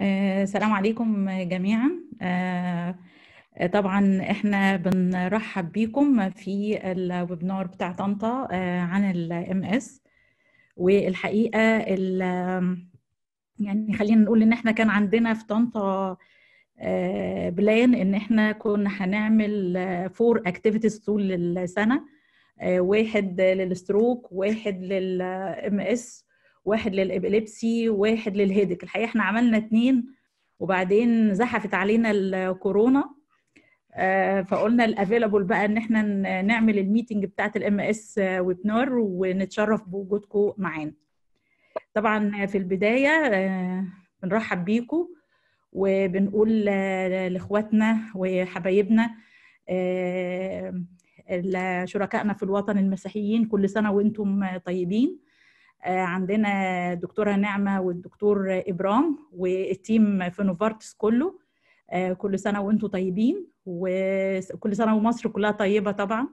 آه، السلام عليكم جميعا آه، طبعا احنا بنرحب بيكم في الويبنار بتاع طنطا آه، عن الام اس والحقيقه يعني خلينا نقول ان احنا كان عندنا في طنطا بلان ان احنا كنا هنعمل فور اكتيفيتيز طول السنه واحد للستروك واحد للام اس واحد للابيليبسي واحد للهيدك الحقيقه احنا عملنا اتنين وبعدين زحفت علينا الكورونا فقلنا الافيلابل بقى ان احنا نعمل الميتنج بتاعت الام اس ويبنار ونتشرف بوجودكم معانا طبعا في البدايه بنرحب بيكم وبنقول لاخواتنا وحبايبنا شركائنا في الوطن المسيحيين كل سنه وانتم طيبين عندنا الدكتوره نعمه والدكتور ابرام والتيم في نوفارتس كله كل سنه وانتم طيبين وكل سنه ومصر كلها طيبه طبعا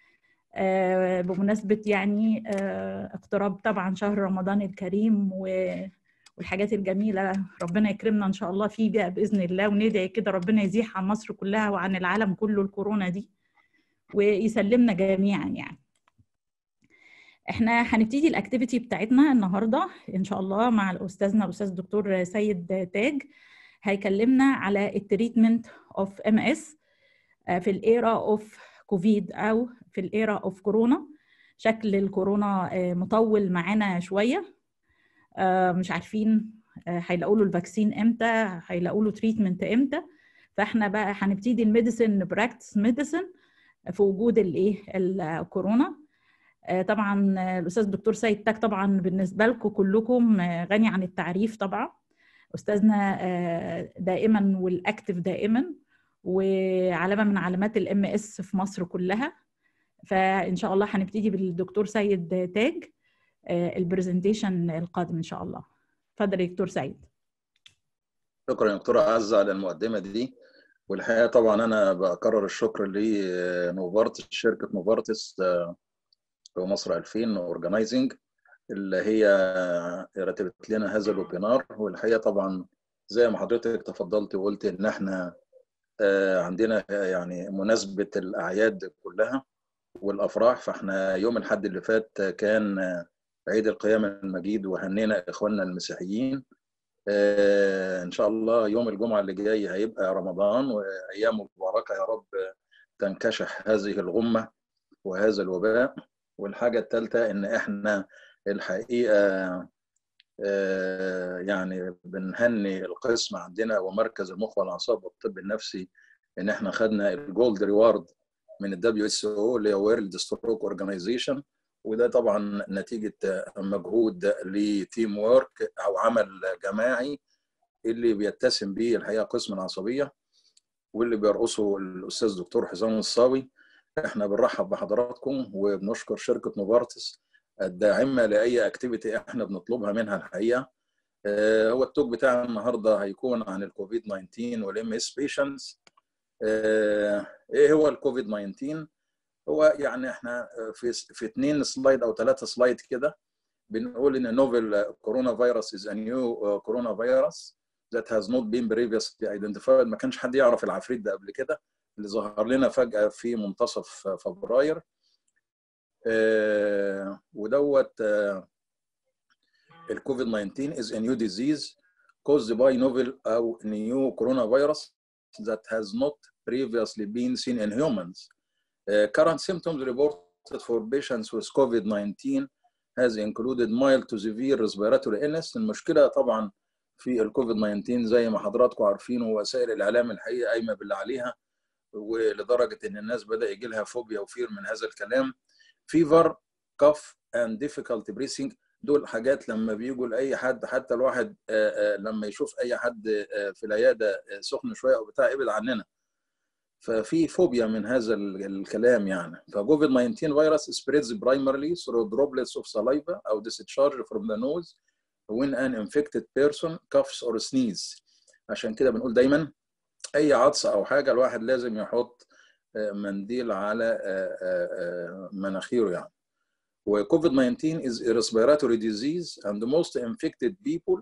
بمناسبه يعني اقتراب طبعا شهر رمضان الكريم والحاجات الجميله ربنا يكرمنا ان شاء الله فيه بقى باذن الله وندعي كده ربنا يزيح عن مصر كلها وعن العالم كله الكورونا دي ويسلمنا جميعا يعني احنا هنبتدي الاكتيفيتي بتاعتنا النهارده ان شاء الله مع الاستاذنا الاستاذ الدكتور سيد تاج هيكلمنا على التريتمنت اوف ام اس في الايرا اوف كوفيد او في الايرا اوف كورونا شكل الكورونا مطول معانا شويه مش عارفين هيلاقوا له الفاكسين امتى هيلاقوا له تريتمنت امتى فاحنا بقى هنبتدي الميديسن براكتس ميديسن في وجود الايه الكورونا طبعا الاستاذ الدكتور سيد تاك طبعا بالنسبه لكم كلكم غني عن التعريف طبعا استاذنا دائما والاكتف دائما وعلامه من علامات الام اس في مصر كلها فان شاء الله هنبتدي بالدكتور سيد تاج البرزنتيشن القادم ان شاء الله اتفضل يا دكتور سيد شكرا يا دكتوره عزه على المقدمه دي والحقيقه طبعا انا بكرر الشكر لنوفارتس شركه نوفارتس في مصر 2000 اورجنايزنج اللي هي رتبت لنا هذا الويبينار والحقيقه طبعا زي ما حضرتك تفضلت وقلت ان احنا عندنا يعني مناسبه الاعياد كلها والافراح فاحنا يوم الاحد اللي فات كان عيد القيامه المجيد وهنينا اخواننا المسيحيين ان شاء الله يوم الجمعه اللي جاي هيبقى رمضان وايام مباركه يا رب تنكشح هذه الغمه وهذا الوباء والحاجه الثالثه ان احنا الحقيقه يعني بنهني القسم عندنا ومركز المخ والاعصاب والطب النفسي ان احنا خدنا الجولد ريوارد من الدبليو اس او اللي هي وورلد ستروك اورجانيزيشن وده طبعا نتيجه مجهود لتيم وورك او عمل جماعي اللي بيتسم به الحقيقه قسم العصبيه واللي بيرقصه الاستاذ دكتور حسام الصاوي احنا بنرحب بحضراتكم وبنشكر شركه نوفارتس الداعمه لاي اكتيفيتي احنا بنطلبها منها الحقيقه هو التوك بتاعنا النهارده هيكون عن الكوفيد 19 والام اس بيشنتس ايه هو الكوفيد 19 هو يعني احنا في في اثنين سلايد او ثلاثه سلايد كده بنقول ان نوفل كورونا فيروس از ا نيو كورونا فيروس that has not been previously identified ما كانش حد يعرف العفريت ده قبل كده اللي ظهر لنا فجأة في منتصف فبراير آه ودوت آه الكوفيد 19 is a new disease caused by novel أو new coronavirus that has not previously been seen in humans. Uh, current symptoms reported for patients with COVID-19 has included mild to severe respiratory illness. المشكلة طبعا في الكوفيد 19 زي ما حضراتكم عارفين ووسائل الإعلام الحقيقة قايمة باللي عليها ولدرجه ان الناس بدا يجي لها فوبيا وفير من هذا الكلام فيفر كف اند ديفيكالت بريسنج دول حاجات لما بيجوا لاي حد حتى الواحد لما يشوف اي حد في العياده سخن شويه او بتاع ابعد عننا ففي فوبيا من هذا الكلام يعني فكوفيد 19 فيروس spreads primarily through droplets of saliva او discharge from the nose when an infected person coughs or sneezes عشان كده بنقول دايما اي عطس او حاجه الواحد لازم يحط منديل على مناخيره يعني وكوفيد 19 is a respiratory disease and the most infected people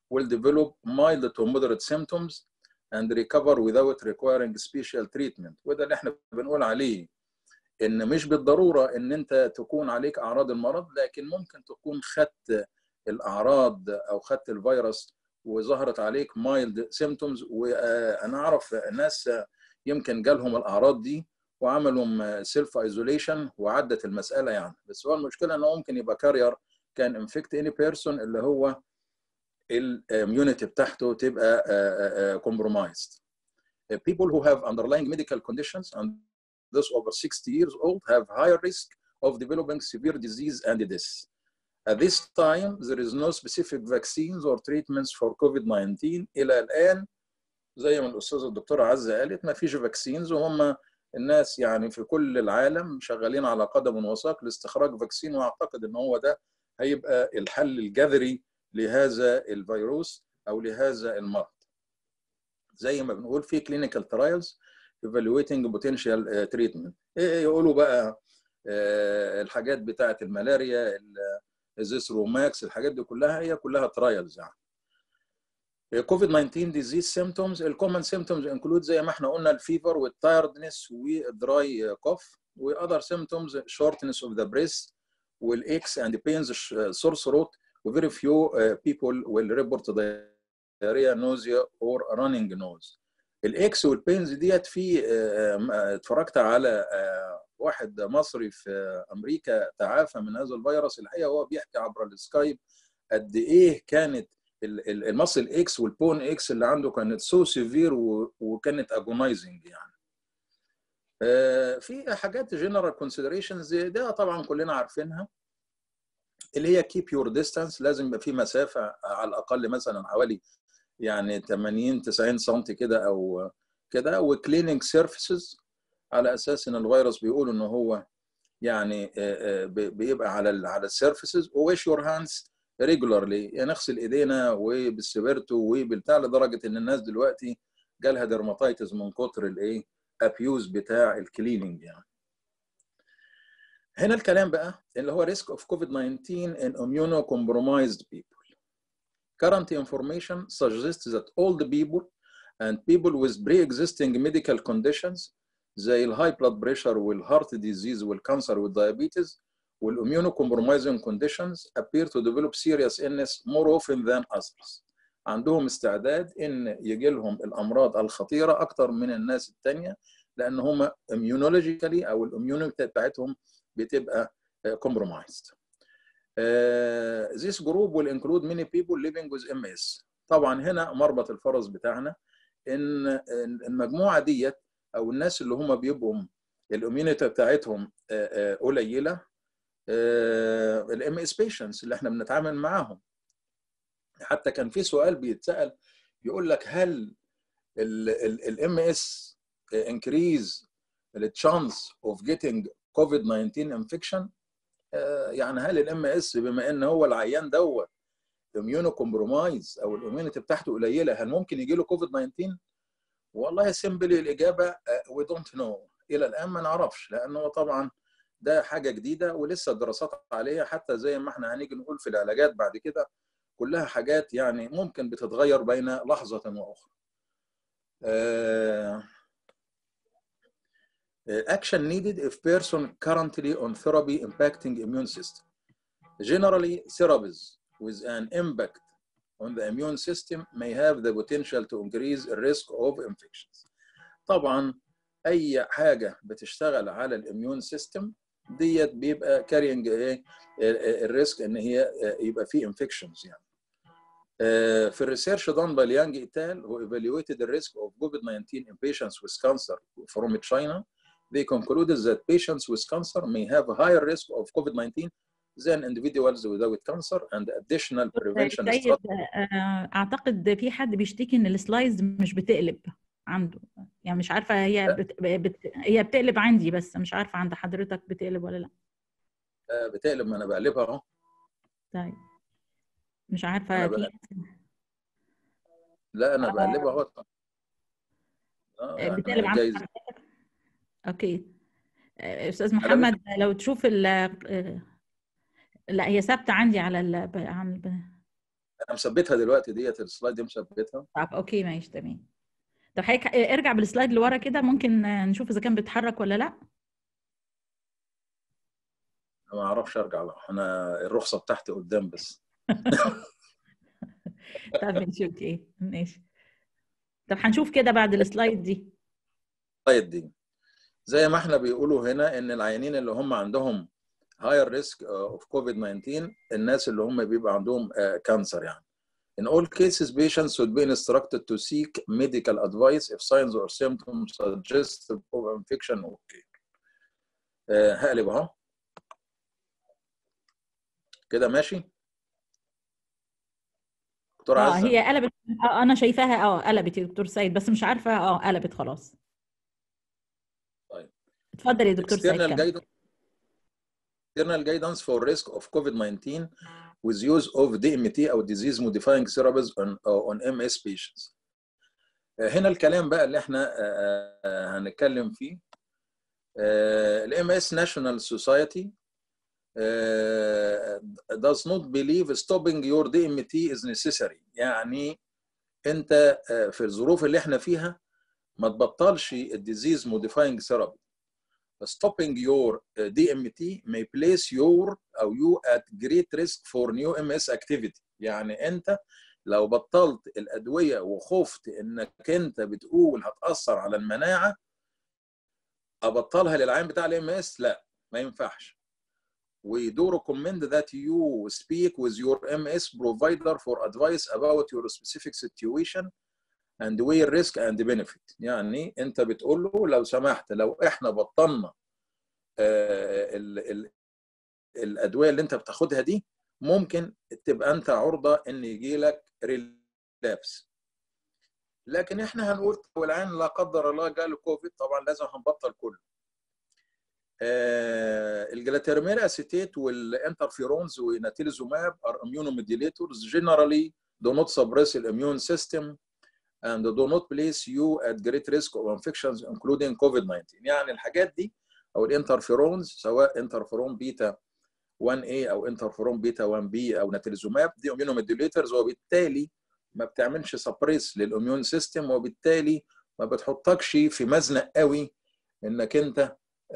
will develop mild to moderate symptoms and recover without requiring special treatment وده اللي احنا بنقول عليه ان مش بالضروره ان انت تكون عليك اعراض المرض لكن ممكن تكون خدت الاعراض او خدت الفيروس وظهرت عليك مايلد سيمتومز وانا اعرف ناس يمكن جالهم الاعراض دي وعملوا سيلف ايزوليشن وعدت المساله يعني بس هو المشكله انه ممكن يبقى كارير كان انفكت اني بيرسون اللي هو الاميونيتي بتاعته تبقى compromised. People who have underlying medical conditions and those over 60 years old have higher risk of developing severe disease and death. At this time, there is no specific vaccines or treatments for COVID-19 إلى الآن زي ما الأستاذة الدكتورة عزة قالت ما فيش فاكسينز وهم الناس يعني في كل العالم شغالين على قدم وساق لاستخراج فاكسين واعتقد ان هو ده هيبقى الحل الجذري لهذا الفيروس او لهذا المرض. زي ما بنقول في كلينيكال ترايلز evaluating potential treatment. ايه يقولوا بقى الحاجات بتاعه الملاريا الزيثروماكس الحاجات دي كلها هي كلها ترايلز يعني. كوفيد 19 disease symptoms الكومن symptoms include زي ما احنا قلنا الفيفر والتايردنس والدراي كوف واذر symptoms shortness of the breath والاكس and pains sore throat وفيري few people will report diarrhea nausea or running nose الاكس والبينز ديت في اتفرجت على واحد مصري في امريكا تعافى من هذا الفيروس الحقيقه هو بيحكي عبر السكايب قد ايه كانت المصل اكس والبون اكس اللي عنده كانت سو سيفير وكانت اجونايزنج يعني في حاجات جنرال كونسيدريشنز ده طبعا كلنا عارفينها اللي هي كيب يور ديستانس لازم يبقى في مسافه على الاقل مثلا حوالي يعني 80 90 سم كده او كده وكليننج سيرفيسز على اساس ان الفيروس بيقول ان هو يعني بيبقى على على السيرفيسز وويش يور هاندز ريجولارلي يعني نغسل ايدينا وبالسبرتو وبالبتاع لدرجه ان الناس دلوقتي جالها ديرماتيتس من كتر الايه ابيوز بتاع الكليننج يعني هنا الكلام بقى اللي هو risk of COVID-19 in immunocompromised people. Current information suggests that old people and people with pre-existing medical conditions زي الهاي blood pressure والهارت disease والكانسر والdiabetes والimmunocompromising conditions appear to develop serious illness more often than others. عندهم استعداد ان يجي لهم الامراض الخطيره اكتر من الناس الثانيه لان هم immunologically او الاميونيتي بتاعتهم بتبقى compromised. Uh, this group will include many people living with MS. طبعا هنا مربط الفرس بتاعنا ان المجموعه ديت او الناس اللي هم بيبقوا الاميونيتي بتاعتهم قليله الام اس بيشنتس اللي احنا بنتعامل معاهم حتى كان في سؤال بيتسال يقول لك هل الام اس increase the chance of getting COVID-19 infection يعني هل الام اس بما ان هو العيان دوت اميونو كومبرومايز او الاميونيتي بتاعته قليله هل ممكن يجي له كوفيد 19 والله سيمبلي الاجابه وي دونت نو الى الان ما نعرفش لانه طبعا ده حاجه جديده ولسه الدراسات عليها حتى زي ما احنا هنيجي نقول في العلاجات بعد كده كلها حاجات يعني ممكن بتتغير بين لحظه واخرى uh, action needed if person currently on therapy impacting immune system. Generally, therapies with an impact on the immune system may have the potential to increase the risk of infections. طبعا اي حاجه بتشتغل على الاميون سيستم ديت بيبقى كارينج ايه الريسك ان هي يبقى فيه انفكشنز يعني. في الريسيرش done by Liang et al. who evaluated the risk of COVID-19 in patients with cancer from China, they concluded that patients with cancer may have a higher risk of COVID-19 than individuals without cancer and additional prevention سيد اعتقد في حد بيشتكي ان السلايدز مش بتقلب عنده يعني مش عارفه هي بت... بت... هي بتقلب عندي بس مش عارفه عند حضرتك بتقلب ولا لا بتقلب ما انا بقلبها اهو طيب مش عارفه في لا انا بقلبها اهو آه بتقلب عندك اوكي استاذ محمد لو تشوف ال لا هي ثابته عندي على ال عن انا مثبتها دلوقتي ديت السلايد دي مثبتها طب اوكي ماشي تمام طب حضرتك ارجع بالسلايد لورا كده ممكن نشوف اذا كان بيتحرك ولا لا ما اعرفش ارجع بقى انا الرخصه بتاعتي قدام بس طب ماشي اوكي ماشي طب هنشوف كده بعد السلايد دي السلايد دي زي ما احنا بيقولوا هنا ان العيانين اللي هم عندهم higher risk of COVID-19 الناس اللي هم بيبقى عندهم كانسر يعني. In all cases, patients should be instructed to seek medical advice if signs or symptoms suggestive of infection or care. هقلب اهو. كده ماشي؟ دكتور اه عزة هي قلبت آه انا شايفاها اه قلبت يا دكتور سيد بس مش عارفه اه قلبت خلاص طيب. اتفضل يا دكتور سيد external كمل guidance external guidance for risk of COVID-19 with use of DMT أو disease modifying therapies on, on MS patients. هنا الكلام بقى اللي احنا هنتكلم فيه ال MS National Society does not believe stopping your DMT is necessary يعني انت في الظروف اللي احنا فيها ما تبطلش الديزيز موديفاينج ثيرابي stopping your DMT may place your او you at great risk for new MS activity يعني انت لو بطلت الادويه وخفت انك انت بتقول هتاثر على المناعه ابطلها للعين بتاع الام اس لا ما ينفعش we do recommend that you speak with your MS provider for advice about your specific situation and weigh risk and benefit يعني انت بتقول له لو سمحت لو احنا بطلنا ال ال الادويه اللي انت بتاخدها دي ممكن تبقى انت عرضه ان يجي لك ريلابس لكن احنا هنقول لو العين لا قدر الله جاله كوفيد طبعا لازم هنبطل كله آه الجلاتيرمير اسيتيت والانترفيرونز وناتيليزوماب ار immunomodilators generally do not suppress the immune system and do not place you at great risk of infections including COVID-19 يعني الحاجات دي او الانترفيرونز سواء انترفيرون بيتا 1A او انترفيرون بيتا 1B او ناتيليزوماب دي immunomodilators وبالتالي ما بتعملش سبريس للاميون سيستم وبالتالي ما بتحطكش في مزنق قوي انك انت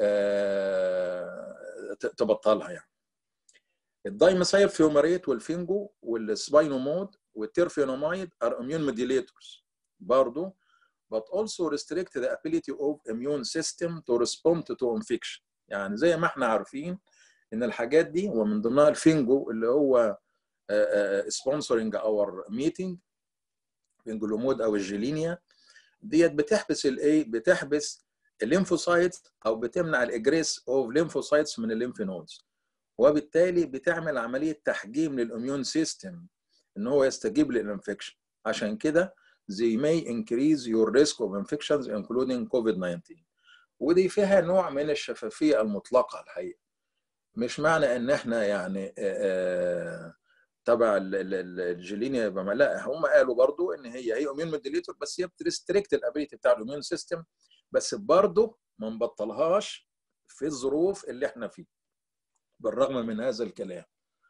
تبطلها يعني الدايميثايل فيومريت والفينجو والسباينومود والتيرفينومايد are immune modulators برضو but also restrict the ability of immune system to respond to infection يعني زي ما احنا عارفين ان الحاجات دي ومن ضمنها الفينجو اللي هو سبونسرنج اور ميتنج فينجولومود او الجيلينيا ديت بتحبس الايه بتحبس الليمفوسايتس او بتمنع الاجريس اوف ليمفوسايتس من الليمف نودز وبالتالي بتعمل عمليه تحجيم للاميون سيستم ان هو يستجيب للانفكشن عشان كده they may increase your risk of infections including COVID-19 ودي فيها نوع من الشفافيه المطلقه الحقيقه مش معنى ان احنا يعني آآ تبع الجيلينيا يبقى لا هم قالوا برضو ان هي هي اميون موديليتور بس هي بتريستريكت الابيليتي بتاع الاميون سيستم بس برضو ما نبطلهاش في الظروف اللي احنا فيها بالرغم من هذا الكلام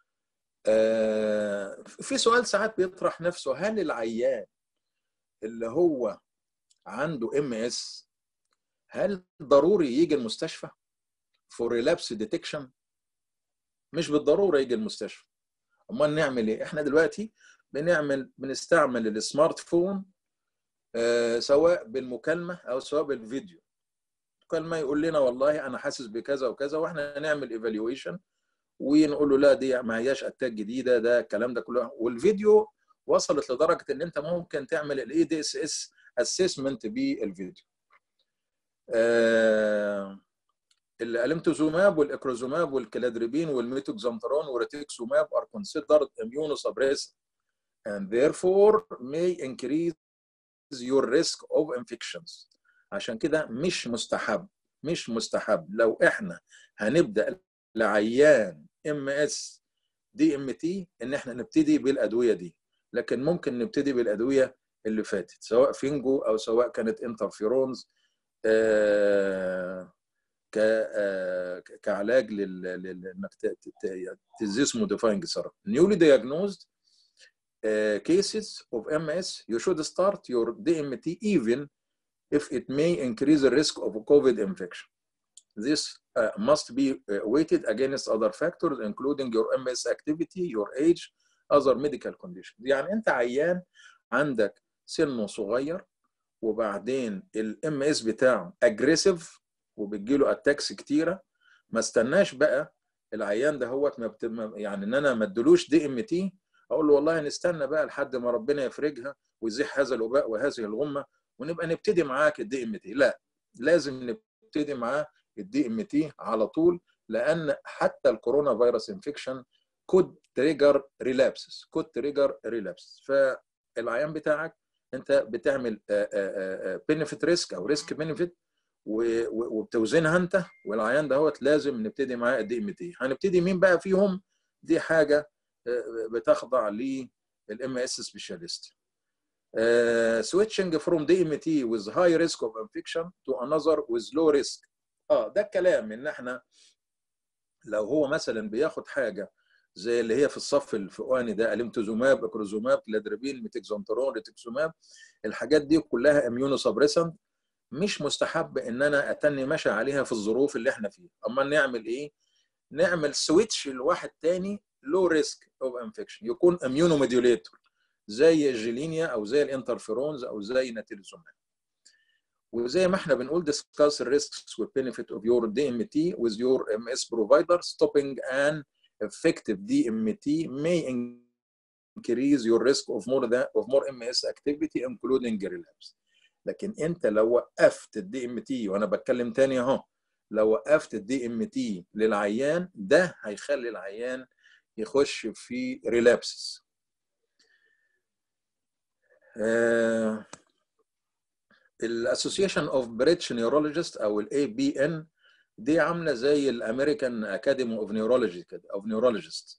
في سؤال ساعات بيطرح نفسه هل العيان اللي هو عنده ام اس هل ضروري يجي المستشفى فور ريلابس ديتكشن مش بالضروره يجي المستشفى امال نعمل ايه احنا دلوقتي بنعمل بنستعمل السمارت فون آه سواء بالمكالمه او سواء بالفيديو مكالمه يقول لنا والله انا حاسس بكذا وكذا واحنا نعمل ايفالويشن ونقول له لا دي ما هياش اتاك جديده ده الكلام ده كله والفيديو وصلت لدرجه ان انت ممكن تعمل الاي دي اس اس اسسمنت بالفيديو آه الالمتوزوماب والاكروزوماب والكلادريبين والميتوكزامترون والريتيكسوماب are considered immunosuppressant and therefore may increase your risk of infections عشان كده مش مستحب مش مستحب لو احنا هنبدا لعيان ام اس دي ام تي ان احنا نبتدي بالادويه دي لكن ممكن نبتدي بالادويه اللي فاتت سواء فينجو او سواء كانت انترفيرونز آه كعلاج لل انك تزيس موديفاينج ثيرابي نيولي دياجنوزد uh, cases of MS, you should start your DMT even if it may increase the risk of COVID infection. This uh, must be uh, weighted against other factors including your MS activity, your age, other medical conditions. يعني انت عيان عندك سنه صغير وبعدين الام اس بتاعه اجريسيف وبتجيله اتاكس كتيره ما استناش بقى العيان ده هو يعني ان انا ما ادلوش دي ام تي اقول له والله نستنى بقى لحد ما ربنا يفرجها ويزيح هذا الوباء وهذه الغمه ونبقى نبتدي معاك الدي ام تي لا لازم نبتدي معاه الدي ام تي على طول لان حتى الكورونا فيروس انفكشن كود تريجر ريلابسز كود تريجر ريلابسز فالعيان بتاعك انت بتعمل بينفيت ريسك او ريسك بينفيت وبتوزنها انت والعيان دهوت لازم نبتدي معاه الدي ام تي هنبتدي مين بقى فيهم دي حاجه بتخضع للام اس سبيشاليست switching from DMT with high risk of infection to another with low risk اه ده الكلام ان احنا لو هو مثلا بياخد حاجه زي اللي هي في الصف الفوقاني ده الامتزوماب اكروزوماب كلادربين ميتكزونترون ريتكسوماب الحاجات دي كلها اميونو سبريسنت مش مستحب ان انا اتني ماشي عليها في الظروف اللي احنا فيها اما نعمل ايه نعمل سويتش لواحد تاني لو ريسك اوف انفكشن يكون اميونو موديوليتور زي الجيلينيا او زي الانترفيرونز او زي ناتيليزوماب وزي ما احنا بنقول discuss the risks with benefit of your DMT with your MS provider stopping an effective DMT may increase your risk of more than of more MS activity including relapse لكن انت لو وقفت الدي ام تي وانا بتكلم تاني اهو لو وقفت الدي ام تي للعيان ده هيخلي العيان يخش في ريلابسز الاسوسيشن اوف بريتش نيورولوجيست او الاي بي ان دي عامله زي الامريكان اكاديمي اوف نيورولوجي كده اوف نيورولوجيست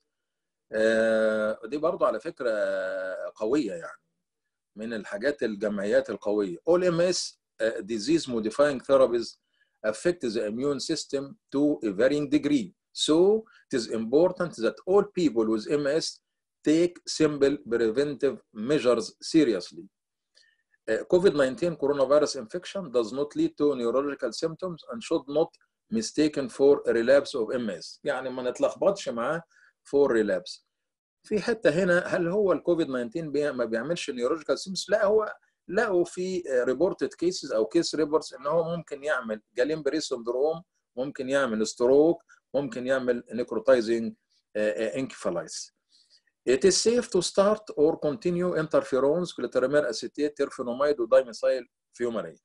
دي برضو على فكره قويه يعني من الحاجات الجمعيات القويه all MS uh, disease modifying therapies affect the immune system to a varying degree so it is important that all people with MS take simple preventive measures seriously uh, COVID-19 coronavirus infection does not lead to neurological symptoms and should not mistaken for a relapse of MS يعني ما نتلخبطش معاه for relapse في حته هنا هل هو الكوفيد 19 بي ما بيعملش نيورولوجيكال سيمس لا هو لقوا في ريبورتد كيسز او كيس ريبورتس ان هو ممكن يعمل جالين بري سندروم ممكن يعمل ستروك ممكن يعمل نيكروتايزنج انكفالايتس It is safe to start or continue interferons, glutaramine acetate, terfenomide, dimethyl fumarate.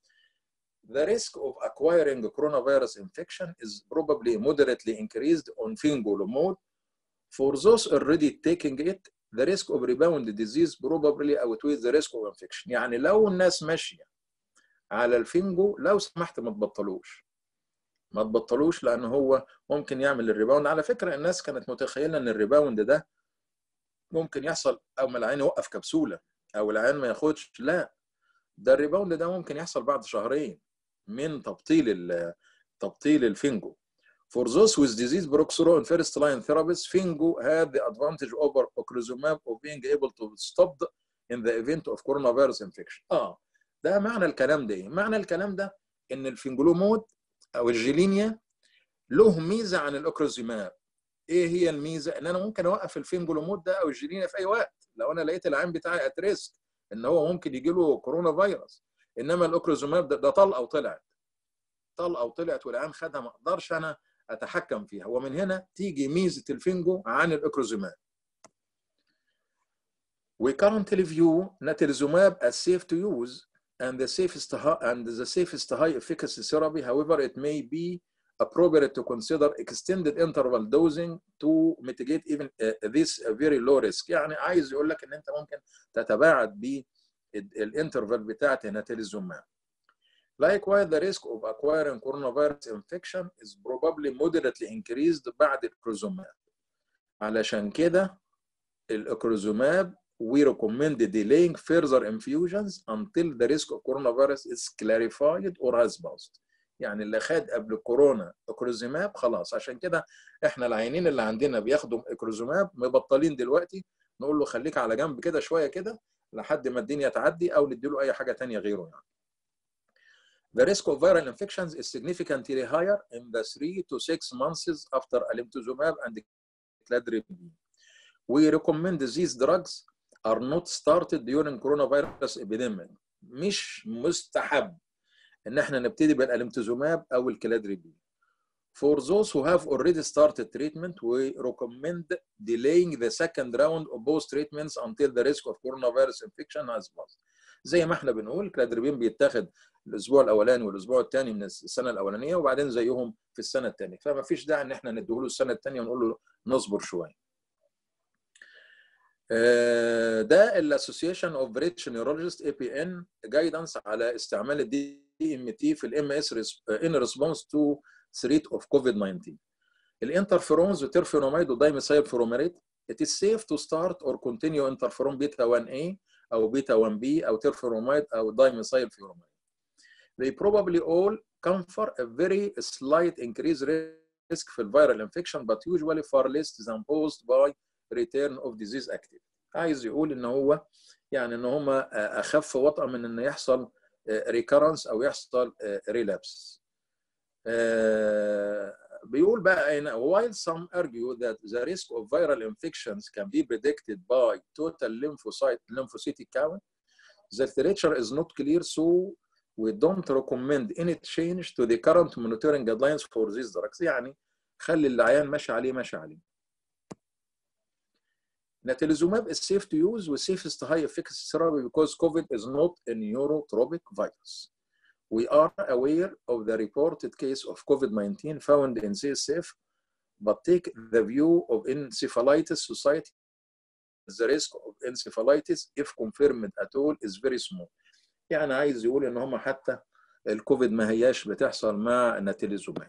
The risk of acquiring coronavirus infection is probably moderately increased on fingolimod For those already taking it, the risk of rebound disease probably outweighs the risk of infection. يعني لو الناس ماشية على الفينجو لو سمحت ما تبطلوش. ما تبطلوش لأن هو ممكن يعمل الريباوند. على فكرة الناس كانت متخيلة إن الريباوند ده ممكن يحصل أو ما العين يوقف كبسولة أو العين ما ياخدش. لا ده الريباوند ده ممكن يحصل بعد شهرين من تبطيل تبطيل الفينجو. For those with disease Broxero and first line therapies, Fingo had the advantage over ocrelizumab of being able to stop in the event of coronavirus infection. اه ده معنى الكلام ده ايه؟ معنى الكلام ده ان الفينجولومود او الجيلينيا له ميزه عن الاوكريزوماب. ايه هي الميزه؟ ان انا ممكن اوقف الفينجولومود ده او الجيلينيا في اي وقت لو انا لقيت العين بتاعي ات ريسك ان هو ممكن يجي له كورونا فيروس. انما الاوكريزوماب ده, ده طلقه وطلعت. طلقه وطلعت والعين خدها ما اقدرش انا اتحكم فيها ومن هنا تيجي ميزه الفينجو عن الاكروزوماب. We currently view natalizumab as safe to use and the safest and the safest high efficacy therapy. However, it may be appropriate to consider extended interval dosing to mitigate even uh, this very low risk. يعني عايز يقول لك ان انت ممكن تتباعد بالانترفال بتاعت natalizumab. Likewise, the risk of acquiring coronavirus infection is probably moderately increased بعد الكروزوماب. علشان كده الكروزوماب we recommend delaying further infusions until the risk of coronavirus is clarified or has passed. يعني اللي خد قبل الكورونا اكروزوماب خلاص عشان كده احنا العينين اللي عندنا بياخدوا اكروزوماب مبطلين دلوقتي نقول له خليك على جنب كده شويه كده لحد ما الدنيا تعدي او نديله اي حاجه ثانيه غيره يعني The risk of viral infections is significantly higher in the 3 to 6 months after alemtuzumab and cladribine. We recommend these drugs are not started during coronavirus epidemic. مش مستحب ان احنا نبتدي بالالمتزوماب او الكلادريبين. For those who have already started treatment, we recommend delaying the second round of both treatments until the risk of coronavirus infection has passed. زي ما احنا بنقول كلادريبين بيتاخد الاسبوع الاولاني والاسبوع الثاني من السنه الاولانيه وبعدين زيهم في السنه الثانيه فما فيش داعي ان احنا نديله السنه الثانيه ونقول له نصبر شويه. ده الاسوسيشن اوف بريتش نيورولوجيست اي بي ان جايدنس على استعمال الدي ام تي في الام اس ان ريسبونس تو ثريت اوف كوفيد 19 الانترفيرونز وترفينوميد ودايميثايل فيروميريت it is safe to start or continue interferon beta 1A او beta 1B او terfiromide او dimethyl furamide. They probably all confer a very slight increased risk for viral infection but usually far less than posed by return of disease activity. عايز يقول ان هو يعني ان هم اخف وطأ من ان يحصل recurrence او يحصل relapse. بيقول بقى هنا while some argue that the risk of viral infections can be predicted by total lymphocyte lymphocytic count the literature is not clear so we don't recommend any change to the current monitoring guidelines for these drugs يعني خلي العيان ماشي عليه ماشي عليه Natalizumab is safe to use with safest high efficacy therapy because COVID is not a neurotropic virus. We are aware of the reported case of COVID-19 found in CSF, but take the view of Encephalitis Society. The risk of encephalitis, if confirmed at all, is very small. يعني عايز يقول ان هم حتى الكوفيد ما هياش بتحصل مع الناتيليزوماب.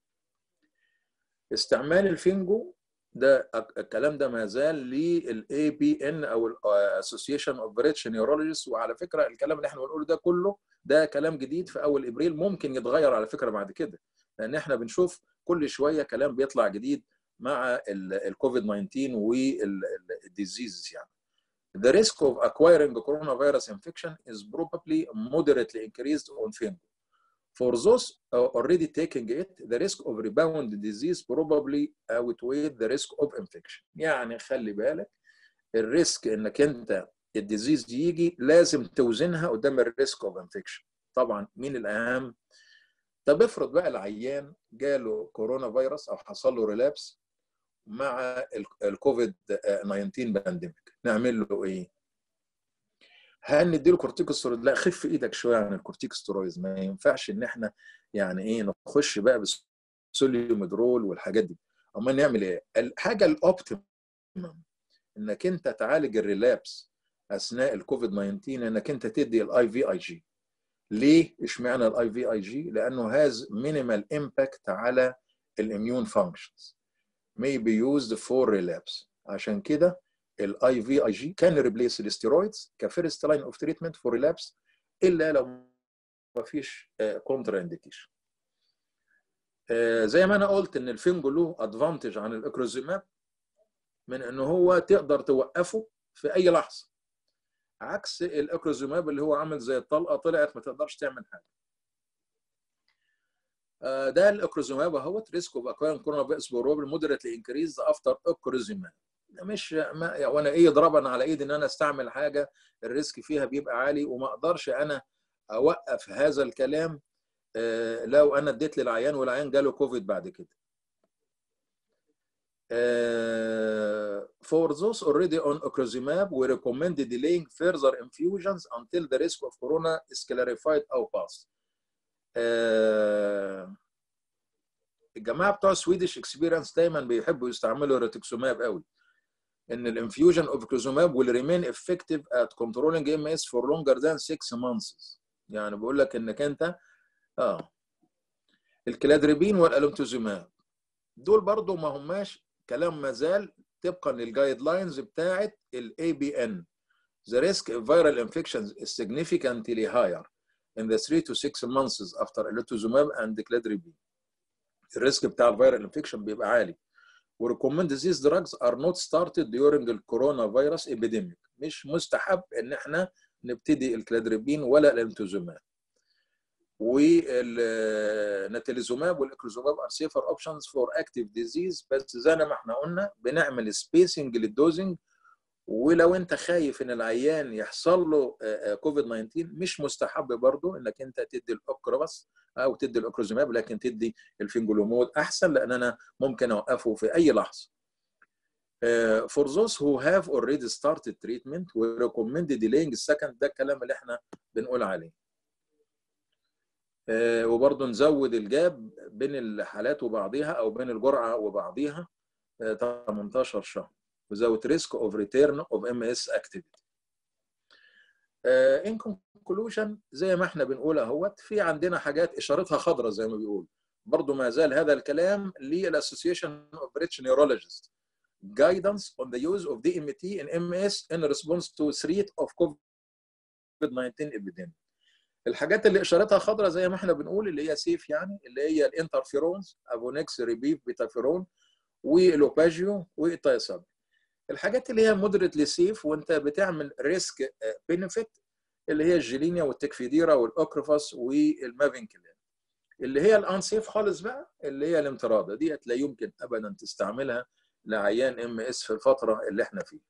استعمال الفينجو ده الكلام ده ما زال للاي بي ان او الاسوسيشن اوف بريتش نيورولوجيست وعلى فكره الكلام اللي احنا بنقوله ده كله ده كلام جديد في اول ابريل ممكن يتغير على فكره بعد كده لان احنا بنشوف كل شويه كلام بيطلع جديد مع الكوفيد 19 والديزيز يعني The risk of acquiring coronavirus infection is probably moderately increased on FINGO. For those already taking it, the risk of rebound disease probably outweigh the risk of infection. يعني خلي بالك الريسك انك انت الديزيز يجي لازم توزنها قدام الريسك اوف انفكشن. طبعا مين الاهم؟ طب افرض بقى العيان جاله كورونا فيروس او حصل له ريلابس مع الكوفيد 19 بانديميك نعمل له ايه؟ هل نديله كورتيكوستيرويد؟ لا خف ايدك شويه عن الكورتيكوستيرويد ما ينفعش ان احنا يعني ايه نخش بقى بالسوليوميدرول والحاجات دي. امال نعمل ايه؟ الحاجه الاوبتيمم انك انت تعالج الريلابس اثناء الكوفيد 19 انك انت تدي الاي في اي جي. ليه؟ اشمعنى الاي في اي جي؟ لانه هاز مينيمال امباكت على الاميون فانكشنز. may be used for relapse عشان كده الاي في اي جي كان ريبليس الستيرويدز كفيرست لاين اوف تريتمنت فور ريلابس الا لو ما فيش كونترا انديكيشن زي ما انا قلت ان الفينجو له ادفانتج عن الاكروزيماب من ان هو تقدر توقفه في اي لحظه عكس الاكروزيماب اللي هو عامل زي الطلقه طلعت ما تقدرش تعمل حاجه ده الاكروزيماب اهوت ريسك اوف اكوايرنج كورونا فيروس بروبل مودريتلي انكريز افتر اكروزيماب مش ما وانا ايه ضربا على ايدي ان انا استعمل حاجه الريسك فيها بيبقى عالي وما اقدرش انا اوقف هذا الكلام لو انا اديت للعيان والعيان جاله كوفيد بعد كده. for those already on ocrelizumab, we recommend delaying further infusions until the risk of corona is clarified or passed. الجماعه بتوع سويدش اكسبيرينس دايما بيحبوا يستعملوا ريتوكسوماب قوي ان الانفيوجن اوف كلوزوماب will remain effective at controlling MS for longer than 6 months يعني بقول لك انك انت اه الكلادريبين والالومتوزوماب دول برضو ما هماش كلام ما زال طبقا للجايد لاينز بتاعه الاي بي ان The risk of viral infections is significantly higher in the 3 to 6 months after elotuzumab and cladribine. الريسك بتاع الفيرال انفكشن بيبقى عالي وريكومند these drugs are not started during the coronavirus epidemic مش مستحب ان احنا نبتدي الكلادريبين ولا الانتوزوماب والنتيليزوماب والاكروزوماب ار سيفر اوبشنز فور اكتيف ديزيز بس زي ما احنا قلنا بنعمل سبيسنج للدوزنج ولو انت خايف ان العيان يحصل له كوفيد 19 مش مستحب برضه انك انت تدي الاوكروباس او تدي الاوكروزوماب لكن تدي الفينجولومود احسن لان انا ممكن اوقفه في اي لحظه. Uh, for those who have already started treatment we recommend delaying the second ده الكلام اللي احنا بنقول عليه. Uh, وبرضه نزود الجاب بين الحالات وبعضيها او بين الجرعه وبعضيها uh, 18 شهر. without risk of return of MS activity. Uh, in conclusion زي ما احنا بنقول اهوت في عندنا حاجات اشارتها خضراء زي ما بيقول برضه ما زال هذا الكلام للاسوسيشن اوف بريتش نيورولوجيست guidance on the use of DMT in MS in response to threat of COVID-19 epidemic. الحاجات اللي اشارتها خضراء زي ما احنا بنقول اللي هي سيف يعني اللي هي الانترفيرونز افونكس ريبيف بيتافيرون والاوباجيو والتايساب الحاجات اللي هي مودريتلي سيف وانت بتعمل ريسك بينفيت اللي هي الجيلينيا والتكفيديرا والاوكروفاس والمافينكلين اللي هي الانسيف خالص بقى اللي هي الامتراضه ديت لا يمكن ابدا تستعملها لعيان ام اس في الفتره اللي احنا فيها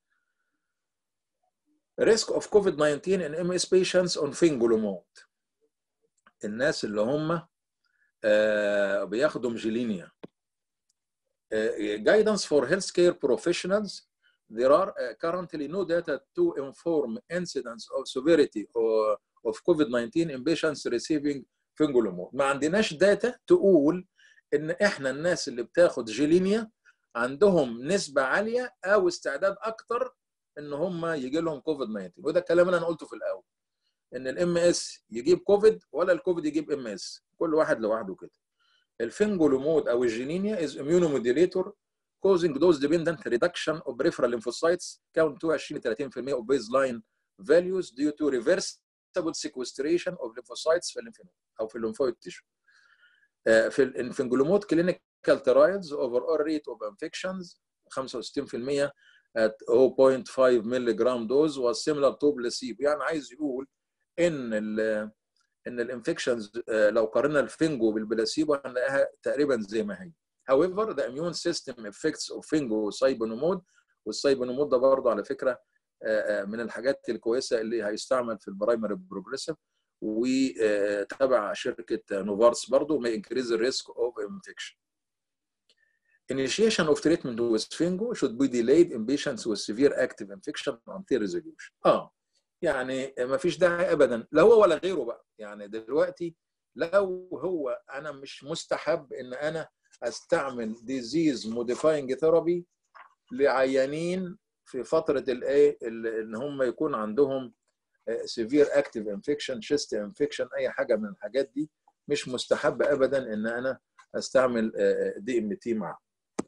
risk of COVID-19 in MS patients on fingolimod الناس اللي هم آه بياخدوا مجيلينيا Uh, guidance for healthcare professionals, there are uh, currently no data to inform incidence of severity or, of COVID-19 in patients receiving fingolimod. ما عندناش داتا تقول ان احنا الناس اللي بتاخد جيلينيا عندهم نسبة عالية او استعداد اكتر ان هم يجي لهم كوفيد 19 وده الكلام اللي انا قلته في الاول ان الام اس يجيب كوفيد ولا الكوفيد يجيب ام اس كل واحد لوحده كده الفينجولومود او الجينينيا is immunomodulator causing dose dependent reduction of peripheral lymphocytes count to 20 30% of baseline values due to reversible sequestration of lymphocytes في الليمفنود او في الليمفويد تيشو. في الانفنجولومود clinical trials overall rate of infections 65% at 0.5 ملغ دوز was similar to placebo يعني عايز يقول ان ال ان الانفكشنز لو قارنا الفينجو بالبلاسيبو هنلاقيها تقريبا زي ما هي. However, the immune system effects of fingo سايبونومود والسايبونومود ده برضه على فكره من الحاجات الكويسه اللي هيستعمل في البرايمري بروجريسيف وتبع شركه نوفارس برضه may increase the risk of infection. Initiation of treatment with fingo should be delayed in patients with severe active infection until resolution. اه يعني ما فيش داعي ابدا لا هو ولا غيره بقى يعني دلوقتي لو هو انا مش مستحب ان انا استعمل ديزيز موديفاينج ثيرابي لعيانين في فتره الايه ان هم يكون عندهم سيفير اكتيف انفكشن شيست انفكشن اي حاجه من الحاجات دي مش مستحب ابدا ان انا استعمل دي ام تي معه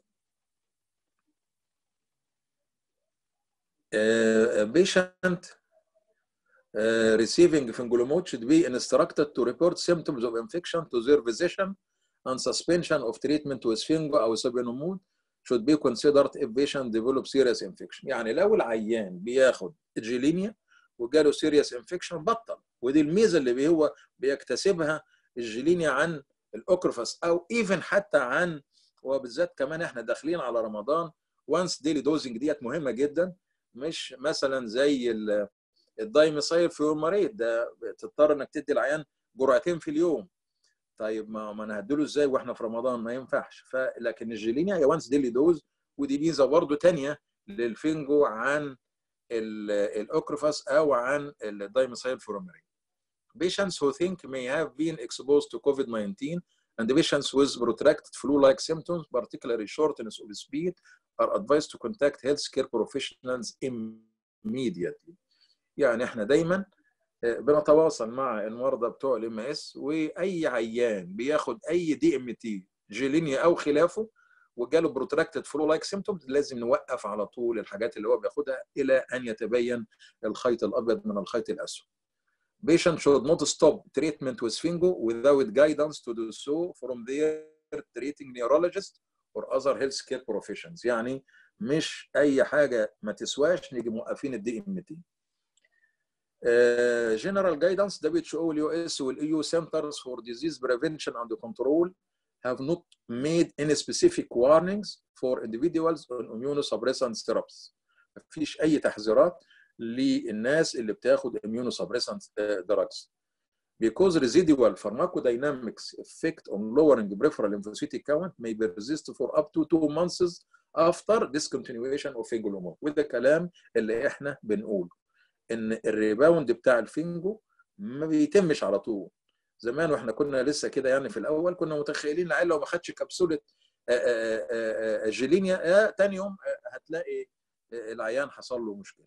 بيشنت Uh, receiving fingolimod should be instructed to report symptoms of infection to their physician and suspension of treatment with fingo أو سبينومود should be considered if patient develop serious infection. يعني لو العيان بياخد جيلينيا وجاله serious infection بطل ودي الميزة اللي هو بيكتسبها الجيلينيا عن الأوكروفاس أو even حتى عن وبالذات كمان احنا داخلين على رمضان وانس ديلي دوزنج ديت مهمة جدا مش مثلا زي الدايميثايل فيورماريت ده تضطر انك تدي العيان جرعتين في اليوم طيب ما, ما انا هديله ازاي واحنا في رمضان ما ينفعش فلكن الجيلينيا هي وانس ديلي دوز ودي ميزه برضه ثانيه للفينجو عن الاوكروفاس او عن الدايميثايل فيورماريت Patients who think may have been exposed to COVID-19 and the patients with protracted flu-like symptoms, particularly shortness of speed, are advised to contact healthcare professionals immediately. يعني احنا دايما بنتواصل مع المرضى بتوع الام اس واي عيان بياخد اي دي ام تي جيلينيا او خلافه وجاله بروتراكتد فلو لايك سيمتومز لازم نوقف على طول الحاجات اللي هو بياخدها الى ان يتبين الخيط الابيض من الخيط الاسود. Patient should not stop treatment with Fingo without guidance to do so from their treating neurologist or other health care professions يعني مش اي حاجه ما تسواش نيجي موقفين الدي ام تي جنرال جايدنس WHO واليو اس والايو سنترز فور ديزيز بريفنشن اند كنترول have not made any specific warnings for individuals on immunosuppressant therapies. مفيش اي تحذيرات للناس اللي بتاخد immunosuppressant drugs. Because residual pharmacodynamics effect on lowering peripheral lymphocytic count may persist for up to two months after discontinuation of fingolimod. وده كلام اللي احنا بنقوله. ان الريباوند بتاع الفينجو ما بيتمش على طول. زمان واحنا كنا لسه كده يعني في الاول كنا متخيلين العيال لو ما خدش كبسوله جيلينيا تاني يوم هتلاقي العيان حصل له مشكله.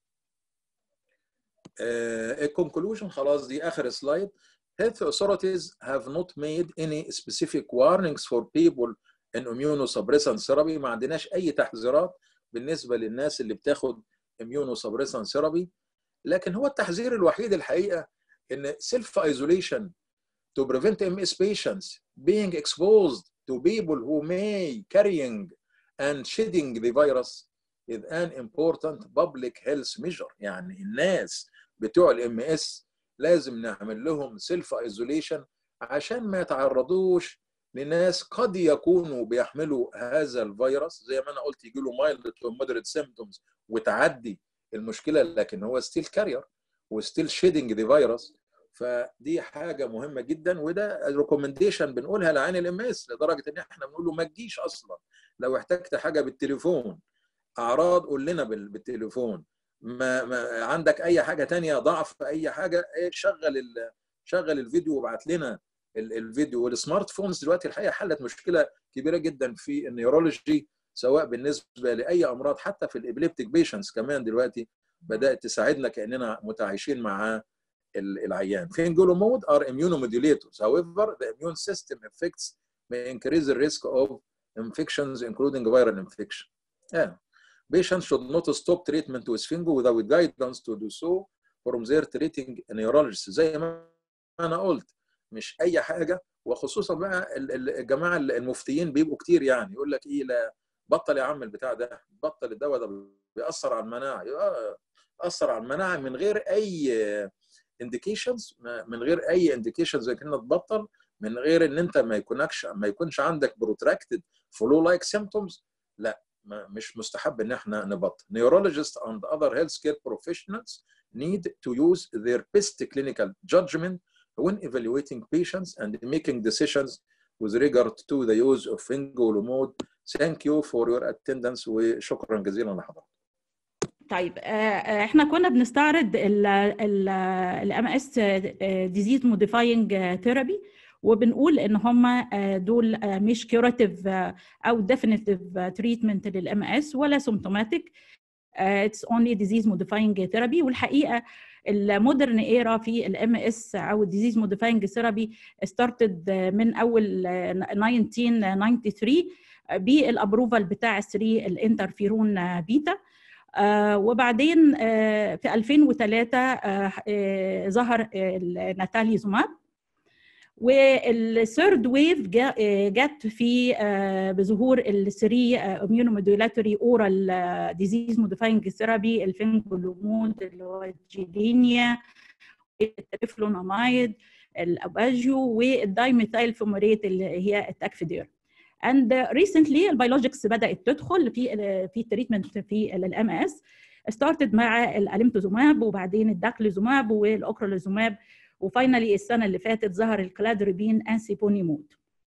الكونكلوجن خلاص دي اخر سلايد. Health authorities have not made any specific warnings for people in immunosuppressant therapy ما عندناش اي تحذيرات بالنسبه للناس اللي بتاخد immunosuppressant therapy لكن هو التحذير الوحيد الحقيقه ان self isolation to prevent MS patients being exposed to people who may carrying and shedding the virus is an important public health measure يعني الناس بتوع الام اس لازم نعمل لهم سيلف ايزوليشن عشان ما يتعرضوش لناس قد يكونوا بيحملوا هذا الفيروس زي ما انا قلت يجي له مايلد تو مودريت سيمبتومز وتعدي المشكله لكن هو ستيل كارير وستيل شيدنج ذا فيروس فدي حاجه مهمه جدا وده ريكومنديشن بنقولها لعين الام اس لدرجه ان احنا بنقول له ما تجيش اصلا لو احتجت حاجه بالتليفون اعراض قول لنا بالتليفون ما, ما عندك اي حاجه تانية ضعف اي حاجه ايه شغل ال... شغل الفيديو وابعت لنا الفيديو والسمارت فونز دلوقتي الحقيقه حلت مشكله كبيره جدا في النيورولوجي سواء بالنسبه لاي امراض حتى في الابليبتيك بيشنتس كمان دلوقتي بدات تساعدنا كاننا متعايشين مع العيان. Fingolimod are immunomodulators. However, the immune system effects may increase the risk of infections, including viral infection. Yeah. Patients should not stop treatment with Fingo without guidance to do so from their treating neurologist. زي ما انا قلت مش اي حاجه وخصوصا بقى الجماعه المفتيين بيبقوا كتير يعني يقول لك ايه لا بطل يا عم البتاع ده بطل الدواء ده بيأثر على المناعه يأثر على المناعه من غير اي انديكيشنز من غير اي انديكيشنز زي كنا تبطل من غير ان انت ما يكونكش ما يكونش عندك بروتراكتد فلو لايك سيمبتومز لا مش مستحب ان احنا نبطل neurologists and other healthcare professionals need to use their best clinical judgment when evaluating patients and making decisions with regard to the use of fingolimod. Thank you for your attendance وشكرا جزيلا لحضرتك. طيب احنا كنا بنستعرض الام اس ديزيز موديفاينج ثيرابي وبنقول ان هم دول مش كيوراتيف او ديفينيتيف تريتمنت للام اس ولا سيمتوماتيك اتس اونلي ديزيز موديفاينج ثيرابي والحقيقه المودرن ايرا في الام اس او الديزيز موديفاينج ثيرابي ستارتد من اول 1993 بالابروفال بتاع 3 الانترفيرون بيتا آه وبعدين آه في 2003 آه ظهر ناتاليزوماب والثيرد ويف جت في بظهور الثري اميونومودولاتوري اورال ديزيز موديفاينج ثيرابي الفينجولومود اللي هو الجيلينيا التريفلونامايد الاباجيو والدايميثايل فوموريت اللي هي التاكفيدير اند ريسنتلي البيولوجيكس بدات تدخل في في التريتمنت في الام اس ستارتد مع الاليمتوزوماب وبعدين الداكليزوماب والاوكروليزوماب وفاينلي السنه اللي فاتت ظهر الكلادربين انسيبونيمود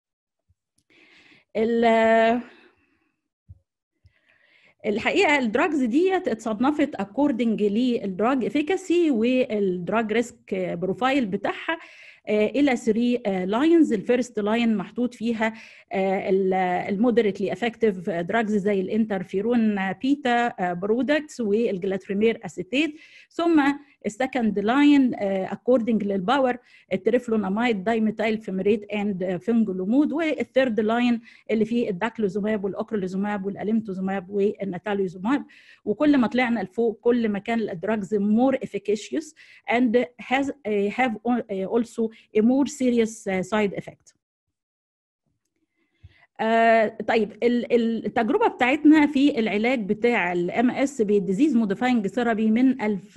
الحقيقه الدراجز ديت اتصنفت اكوردنج للدراج افيكاسي والدراج ريسك بروفايل بتاعها الى 3 لاينز الفيرست لاين محطوط فيها المودريتلي افكتيف دراجز زي الانترفيرون بيتا برودكتس والجلاتريمير اسيتيت ثم السكند لاين اكوردنج للباور التريفلونامايد دايميتايل فيمريت اند فينجولومود والثيرد لاين اللي فيه الداكلوزوماب والاوكروليزوماب والاليمتوزوماب والناتاليزوماب وكل ما طلعنا لفوق كل ما كان الدراجز more efficacious and has uh, have also a more serious uh, side effect. آه طيب التجربه بتاعتنا في العلاج بتاع الام اس بالديزيز موديفاينج ثيرابي من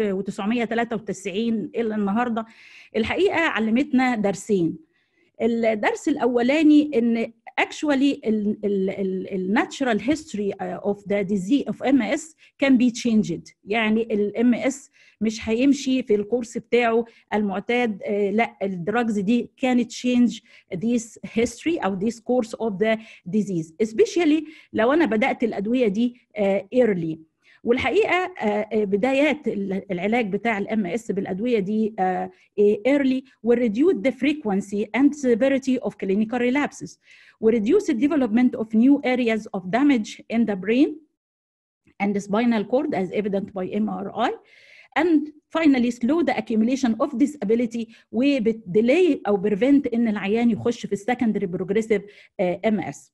1993 الى النهارده الحقيقه علمتنا درسين الدرس الاولاني ان actually the natural history of the disease of MS can be changed يعني الام اس مش هيمشي في الكورس بتاعه المعتاد لا الدراجز دي كانت change this history او this course of the disease especially لو انا بدات الادويه دي early والحقيقه بدايات العلاج بتاع الام اس بالادويه دي early will reduce the frequency and severity of clinical relapses will reduce the development of new areas of damage in the brain and the spinal cord as evident by MRI and finally slow the accumulation of disability وبتديلي او prevent ان العيان يخش في السكندري بروجريسيف ام اس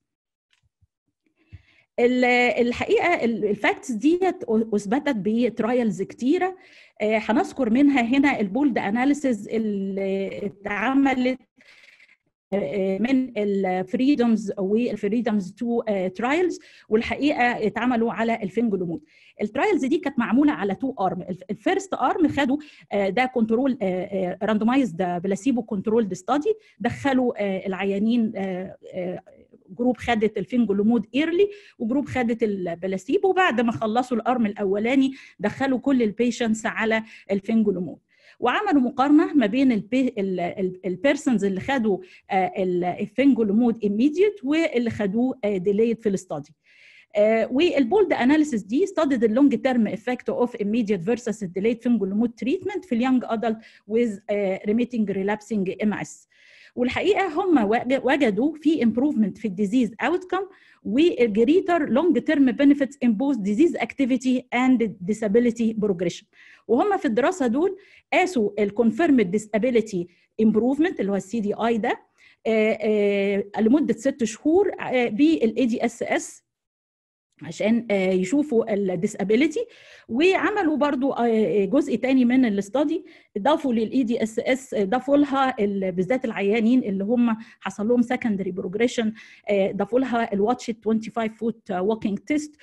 الحقيقه الفاكتس ديت اثبتت بترايلز كتيره هنذكر منها هنا البولد اناليسيز اللي اتعملت من الفريدومز والفريدومز 2 ترايلز والحقيقه اتعملوا على الفنجلومود الترايلز دي كانت معموله على تو ارم الفيرست ارم خدوا ده كنترول راندومايزد بلاسيبو كنترول ستادي دخلوا العيانين جروب خدت الفينجولومود ايرلي وجروب خدت البلاسيبو وبعد ما خلصوا الارم الاولاني دخلوا كل البيشنتس على الفينجولومود وعملوا مقارنه ما بين البيرسونز اللي خدوا الفينجولومود immediate واللي خدوه ديليد في الاستادي والبولد اناليسيس دي studied the long term effect of immediate versus delayed fingolimod treatment في اليونج adult with remitting relapsing MS والحقيقه هم وجدوا في improvement في الديزيز outcome وجريتر لونج تيرم بنفيتس ان بوث ديزيز اكتيفيتي اند disability بروجريشن وهم في الدراسه دول قاسوا الكونفيرمد ديسابيليتي امبروفمنت اللي هو السي دي اي ده لمده ست شهور بالاي دي اس اس عشان يشوفوا الديسابيليتي وعملوا برضو جزء تاني من الاستادي ضافوا للاي دي اس اس ضافوا لها بالذات العيانين اللي هم حصل لهم سكندري بروجريشن ضافوا لها الواتش 25 فوت ووكينج تيست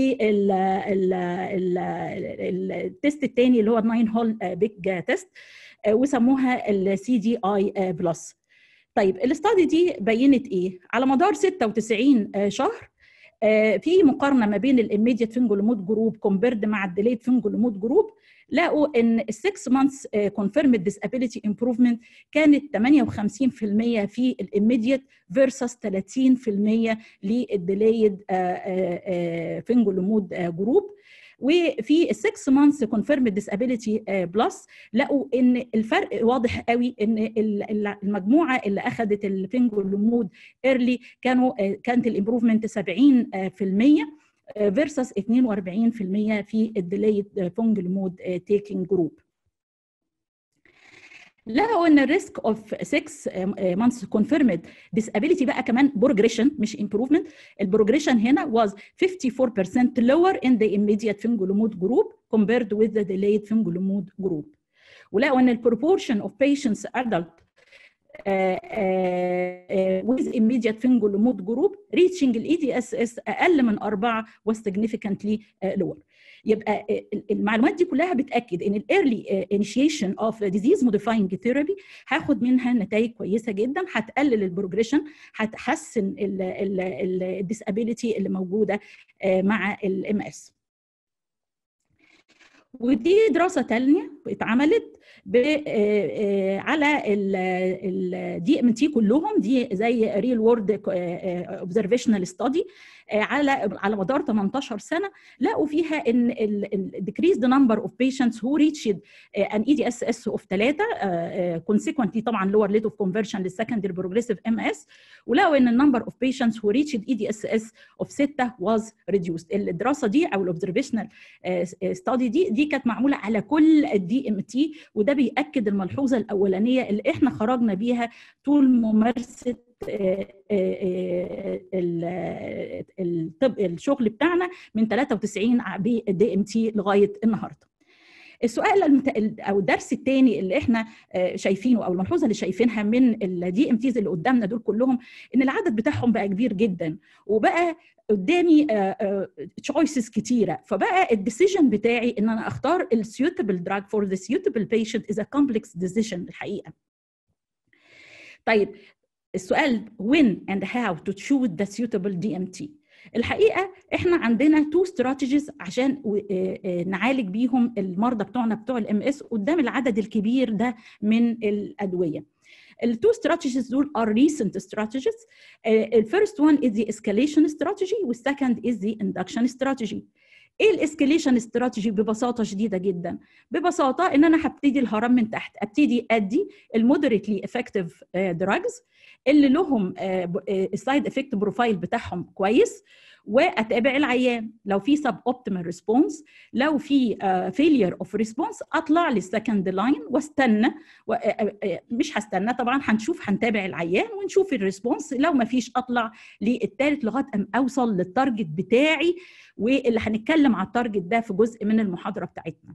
والتيست الثاني اللي هو 9 هول بيج تيست وسموها السي دي اي بلس طيب الاستادي دي بينت ايه على مدار 96 شهر في مقارنه ما بين الاميديت فينجولومود جروب كومبيرد مع الديليد فينجولومود جروب لقوا ان ال 6 مانثس كونفيرمد ديسابيليتي امبروفمنت كانت 58% في الاميديت فيرسس 30% للديليد فينجولومود جروب وفي ال 6 مانثس كونفيرم ديسابيليتي بلس لقوا ان الفرق واضح قوي ان المجموعه اللي اخذت الفينجولومود ايرلي كانوا كانت الامبروفمنت 70% فيرسس 42% في الديليد فونجلومود تيكينج جروب لقوا ان الريسك اوف 6 مانثس كونفيرمد disability بقى كمان بروجريشن مش امبروفمنت البروجريشن هنا was 54% lower in the immediate fingolimod group compared with the delayed fingolimod group ولقوا ان البروبورشن اوف patients adult Uh, uh, with immediate fingolimod group reaching ال EDSS أقل من أربعة was significantly uh, lower. يبقى المعلومات دي كلها بتاكد ان الايرلي انيشيشن اوف ديزيز موديفاينج ثيرابي هاخد منها نتائج كويسه جدا هتقلل البروجريشن هتحسن الديسابيليتي اللي موجوده مع الام اس ودي دراسه ثانيه اتعملت على الدي ام تي كلهم دي زي ريل وورد اوبزرفيشنال ستادي على على مدار 18 سنه لقوا فيها ان الديكريز ذا نمبر اوف بيشنتس هو ريتشد ان اي دي اس اس اوف 3 كونسيكونتلي طبعا لور ريت اوف كونفرشن للسكندري بروجريسيف ام اس ولقوا ان النمبر اوف بيشنتس هو ريتشد اي دي اس اس اوف 6 واز ريديوسد الدراسه دي او الاوبزرفيشنال ستادي دي دي كانت معموله على كل الدي ام تي وده بيأكد الملحوظه الاولانيه اللي احنا خرجنا بيها طول ممارسه الطب الشغل بتاعنا من 93 بالدي ام تي لغايه النهارده. السؤال المت... او الدرس الثاني اللي احنا شايفينه او الملحوظه اللي شايفينها من الدي ام تيز اللي قدامنا دول كلهم ان العدد بتاعهم بقى كبير جدا وبقى قدامي تشويسز كتيره فبقى الديسيجن بتاعي ان انا اختار السيوتبل دراج فور ذا سيوتبل بيشنت از ا كومبلكس ديسيجن الحقيقه طيب السؤال when and how to choose the suitable DMT الحقيقه احنا عندنا تو استراتيجيز عشان نعالج بيهم المرضى بتوعنا بتوع الام اس قدام العدد الكبير ده من الادويه التو strategies دول are recent strategies uh, the first one is the escalation strategy والsecond is the induction strategy ايه الاسكليشن استراتيجي ببساطه شديده جدا ببساطه ان انا هبتدي الهرم من تحت ابتدي ادي المودريتلي افكتيف دراجز اللي لهم السايد افكت بروفايل بتاعهم كويس واتابع العيان لو في سب اوبتيمال ريسبونس لو في فيلير اوف ريسبونس اطلع للسكند لاين واستنى و, مش هستنى طبعا هنشوف هنتابع العيان ونشوف الريسبونس لو ما فيش اطلع للثالث لغايه ام اوصل للتارجت بتاعي واللي هنتكلم على التارجت ده في جزء من المحاضره بتاعتنا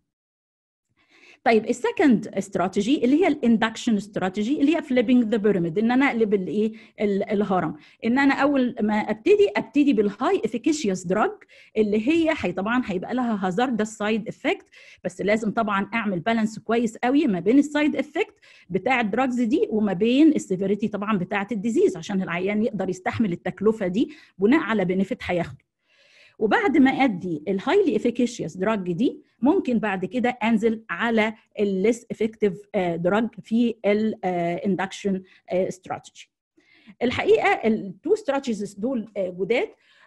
طيب السكند استراتيجي اللي هي الاندكشن استراتيجي اللي هي فليبنج ذا بيراميد ان انا اقلب الايه الهرم ان انا اول ما ابتدي ابتدي بالهاي افيكيشيوس دراج اللي هي هي طبعا هيبقى لها هازارد سايد افكت بس لازم طبعا اعمل بالانس كويس قوي ما بين السايد افكت بتاع الدراجز دي وما بين السيفيريتي طبعا بتاعه الديزيز عشان العيان يقدر يستحمل التكلفه دي بناء على بنفيت هياخده وبعد ما ادي الهايلي افيكيشيوس دراج دي ممكن بعد كده انزل على الليس افكتيف دراج في الاندكشن استراتيجي الحقيقه التو استراتيجيز دول جداد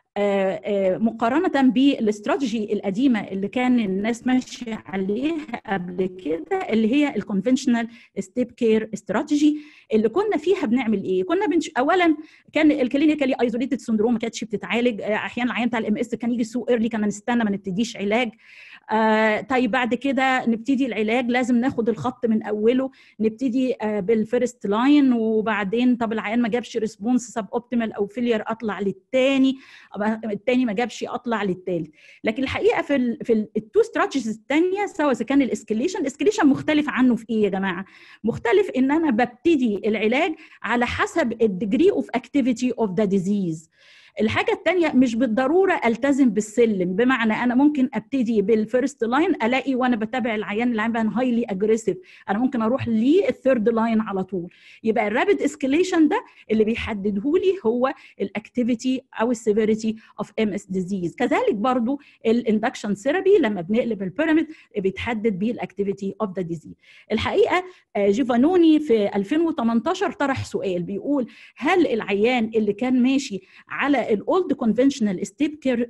مقارنه بالاستراتيجي القديمه اللي كان الناس ماشيه عليها قبل كده اللي هي الكونفنشنال ستيب كير استراتيجي اللي كنا فيها بنعمل ايه؟ كنا بنش... اولا كان الكلينيكالي ايزوليتد سندروم ما كانتش بتتعالج احيانا العيان بتاع الام اس كان يجي سوق ايرلي كنا نستنى ما نبتديش علاج آه طيب بعد كده نبتدي العلاج لازم ناخد الخط من اوله نبتدي آه بالفيرست لاين وبعدين طب العيان ما جابش ريسبونس سب اوبتيمال او فيلير اطلع للتاني التاني ما جابش اطلع للتالت لكن الحقيقه في ال في التو ستراتيجيز الثانيه سواء اذا كان الاسكليشن الاسكليشن مختلف عنه في ايه يا جماعه مختلف ان انا ببتدي العلاج على حسب الديجري اوف اكتيفيتي اوف ذا ديزيز الحاجة الثانية مش بالضرورة التزم بالسلم بمعنى أنا ممكن أبتدي بالفيرست لاين ألاقي وأنا بتابع العيان العيان بقى هايلي أجريسيف أنا ممكن أروح للثيرد لاين على طول يبقى الرابid اسكيليشن ده اللي بيحدده لي هو الاكتيفيتي أو السيفيريتي اوف ام اس ديزيز كذلك برضو الاندكشن ثيرابي لما بنقلب البيراميد بيتحدد بيه الاكتيفيتي اوف ذا ديزيز الحقيقة جيفانوني في 2018 طرح سؤال بيقول هل العيان اللي كان ماشي على الاولد كونفنشنال ستيب كير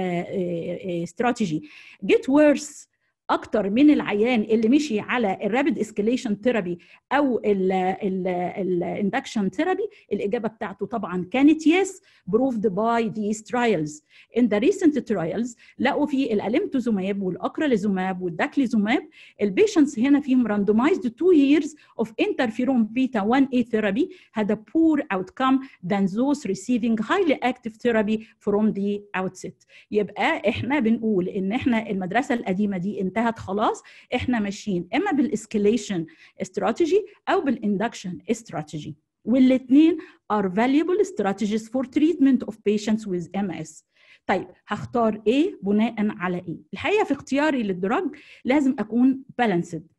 استراتيجي جيت ورس اكتر من العيان اللي مشي على الرابid اسكيليشن ثيرابي او الاندكشن ثيرابي الاجابه بتاعته طبعا كانت يس بروفد باي these trials in the recent trials لقوا في الالمتوزوماب والاكراليزوماب والداكليزوماب البيشنتس هنا فيهم randomized 2 years of interferon beta 1a therapy had a poor outcome than those receiving highly active therapy from the outset يبقى احنا بنقول ان احنا المدرسه القديمه دي انتهت خلاص احنا ماشيين اما بالاسكيليشن استراتيجي او بالاندكشن استراتيجي والاثنين are valuable strategies for treatment of patients with MS طيب هختار ايه بناء على ايه الحقيقه في اختياري للدراج لازم اكون بالانسد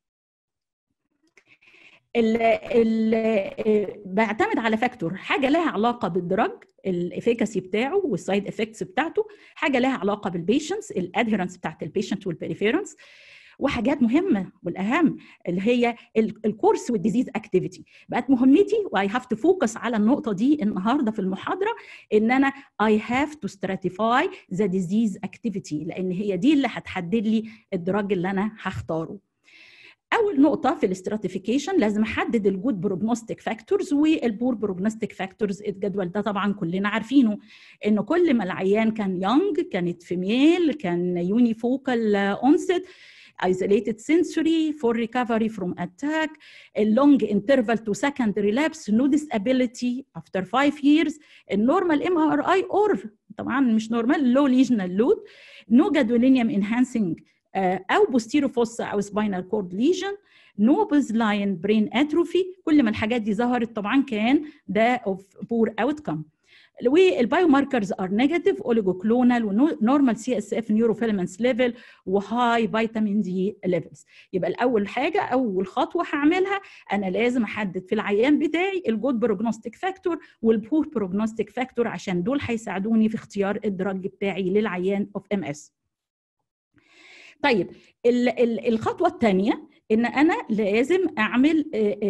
ال ال بعتمد على فاكتور حاجه لها علاقه بالدراج الافيكاسي بتاعه والسايد افكتس بتاعته حاجه لها علاقه بالبيشنتس الادهيرنس بتاعت البيشنت والبريفيرنس وحاجات مهمه والاهم اللي هي الكورس والديزيز اكتيفيتي بقت مهمتي واي هاف تو فوكس على النقطه دي النهارده في المحاضره ان انا اي هاف تو ستراتيفاي ذا ديزيز اكتيفيتي لان هي دي اللي هتحدد لي الدراج اللي انا هختاره اول نقطه في الاستراتيفيكيشن لازم احدد الجود بروجنوستيك فاكتورز والبور بروجنوستيك فاكتورز الجدول ده طبعا كلنا عارفينه ان كل ما العيان كان يونج كانت فيميل كان يونيفوكال اونست isolated sensory for recovery from attack, a long interval to second relapse, no disability after five years, a normal MRI or طبعا مش normal low lesional load, no gadolinium enhancing او بوستيرو فوسا او سباينال كورد ليجن نوبز لاين برين اتروفي كل ما الحاجات دي ظهرت طبعا كان ده اوف بور اوتكم والبايو ماركرز ار نيجاتيف اوليجوكلونال ونورمال سي اس اف نيوروفيلمنتس ليفل وهاي فيتامين دي ليفلز يبقى الاول حاجه اول خطوه هعملها انا لازم احدد في العيان بتاعي الجود بروجنوستيك فاكتور والبور بروجنوستيك فاكتور عشان دول هيساعدوني في اختيار الدرج بتاعي للعيان اوف ام اس طيب الخطوه الثانيه ان انا لازم اعمل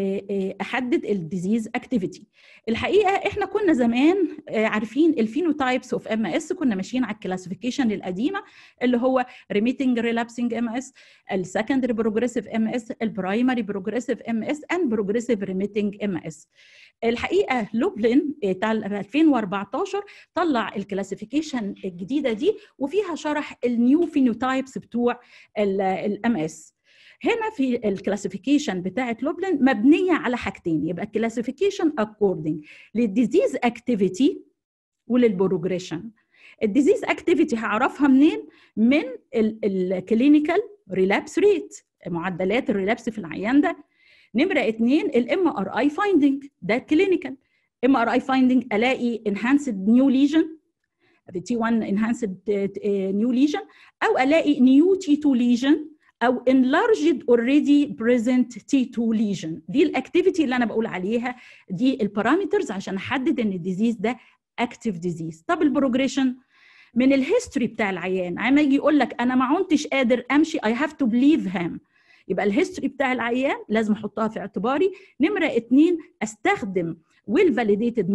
احدد الديزيز اكتيفيتي الحقيقه احنا كنا زمان عارفين الفينوتايبس اوف ام اس كنا ماشيين على الكلاسيفيكيشن القديمه اللي هو ريميتنج ريلابسنج ام اس السكندري بروجريسيف ام اس البرايمري بروجريسيف ام اس اند بروجريسيف ريميتنج ام اس الحقيقه لوبلين بتاع 2014 طلع الكلاسيفيكيشن الجديده دي وفيها شرح النيو فينوتايبس بتوع الام اس هنا في الكلاسيفيكيشن بتاعت لوبلين مبنيه على حاجتين يبقى الكلاسيفيكيشن اكوردنج للديزيز اكتيفيتي وللبروجريشن الديزيز اكتيفيتي هعرفها منين من الكلينيكال ريلابس ريت معدلات الريلابس في العيان ده نمره اثنين الام ار اي فايندنج ده كلينيكال ام ار اي فايندنج الاقي انهانسد نيو ليجن تي 1 انهانسد نيو ليجن او الاقي نيو تي 2 ليجن او enlarged already present T2 lesion دي الاكتيفيتي اللي انا بقول عليها دي البارامترز عشان احدد ان الديزيز ده اكتيف ديزيز طب البروجريشن من الهيستوري بتاع العيان عما يجي يقول لك انا ما عدتش قادر امشي I have to believe him يبقى الهيستوري بتاع العيان لازم احطها في اعتباري نمره اتنين استخدم ويل فاليديتد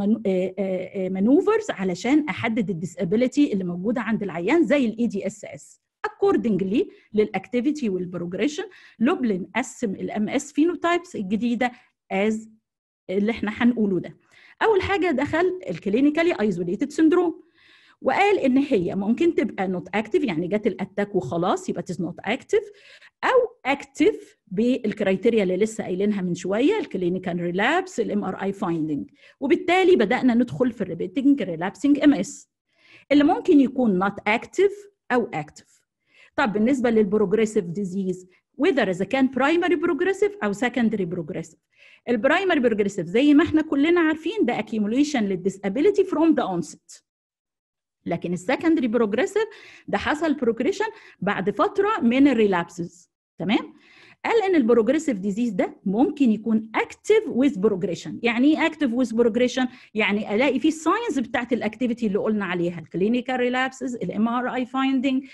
مانوفرز علشان احدد الديسابيليتي اللي موجوده عند العيان زي الاي دي اس اس accordingly للاكتيفيتي والبروجريشن لوبلين قسم الام اس فينوتايبس الجديده از اللي احنا هنقوله ده اول حاجه دخل الكلينيكالي ايزوليتد سندروم وقال ان هي ممكن تبقى نوت اكتف يعني جت الاتاك وخلاص يبقى تز نوت اكتف او اكتف بالكرايتيريا اللي لسه قايلينها من شويه الكلينيكال ريلابس الام ار اي فايندنج وبالتالي بدانا ندخل في الريبيتنج ريلابسنج ام اس اللي ممكن يكون نوت اكتف او اكتف طب بالنسبه للبروجريسيف ديزيز whether اذا كان برايمري بروجريسيف او سكندري بروجريسيف البرايمري بروجريسيف زي ما احنا كلنا عارفين ده accumulation للديسابيليتي فروم ذا onset لكن السكندري بروجريسيف ده حصل بروجريشن بعد فتره من الريلابسز تمام قال ان البروجريسيف ديزيز ده ممكن يكون اكتف ويز بروجريشن يعني ايه اكتف ويز بروجريشن يعني الاقي فيه الساينز بتاعت الاكتيفيتي اللي قلنا عليها الكلينيكال ريلابسز الام ار اي فايندنج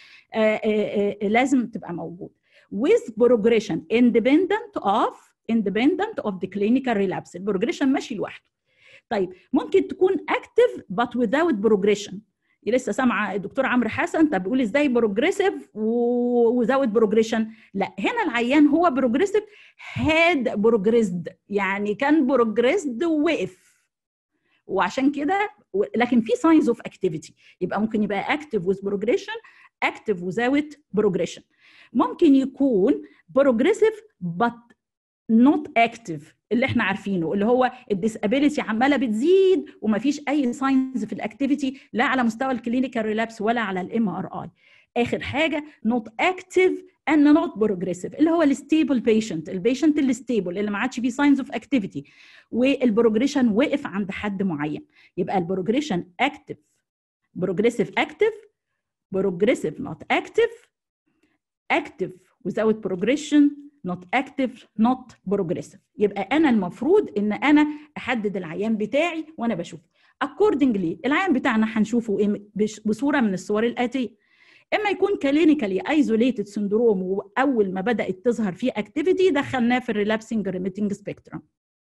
لازم تبقى موجود with progression independent of independent of the clinical relapse البروجريشن ماشي لوحده طيب ممكن تكون active but without progression لسه سامعه الدكتور عمرو حسن طب بيقول ازاي بروجريسيف وزود بروجريشن لا هنا العيان هو بروجريسيف هاد بروجريسد يعني كان بروجريسد ووقف وعشان كده لكن في ساينز اوف اكتيفيتي يبقى ممكن يبقى اكتف وذ بروجريشن اكتف وزاوت بروجريشن ممكن يكون بروجريسيف بت نوت اكتف اللي احنا عارفينه اللي هو الديسابيليتي عماله بتزيد ومفيش اي ساينز في الاكتيفيتي لا على مستوى الكلينيكال ريلابس ولا على الام ار اي اخر حاجه نوت اكتف ان نوت بروجريسيف اللي هو الستيبل بيشنت البيشنت اللي ستيبل اللي ما عادش فيه ساينز اوف اكتيفيتي والبروجريشن وقف عند حد معين يبقى البروجريشن اكتف بروجريسيف اكتف بروجريسيف نوت اكتف اكتف without progression not active not progressive يبقى انا المفروض ان انا احدد العيان بتاعي وانا بشوفه accordingly العيان بتاعنا هنشوفه بصوره من الصور الاتيه اما يكون كلينيكالي ايزوليتد سندروم واول ما بدات تظهر فيه اكتيفيتي دخلناه في الريلابسنج ريميتنج سبيكترم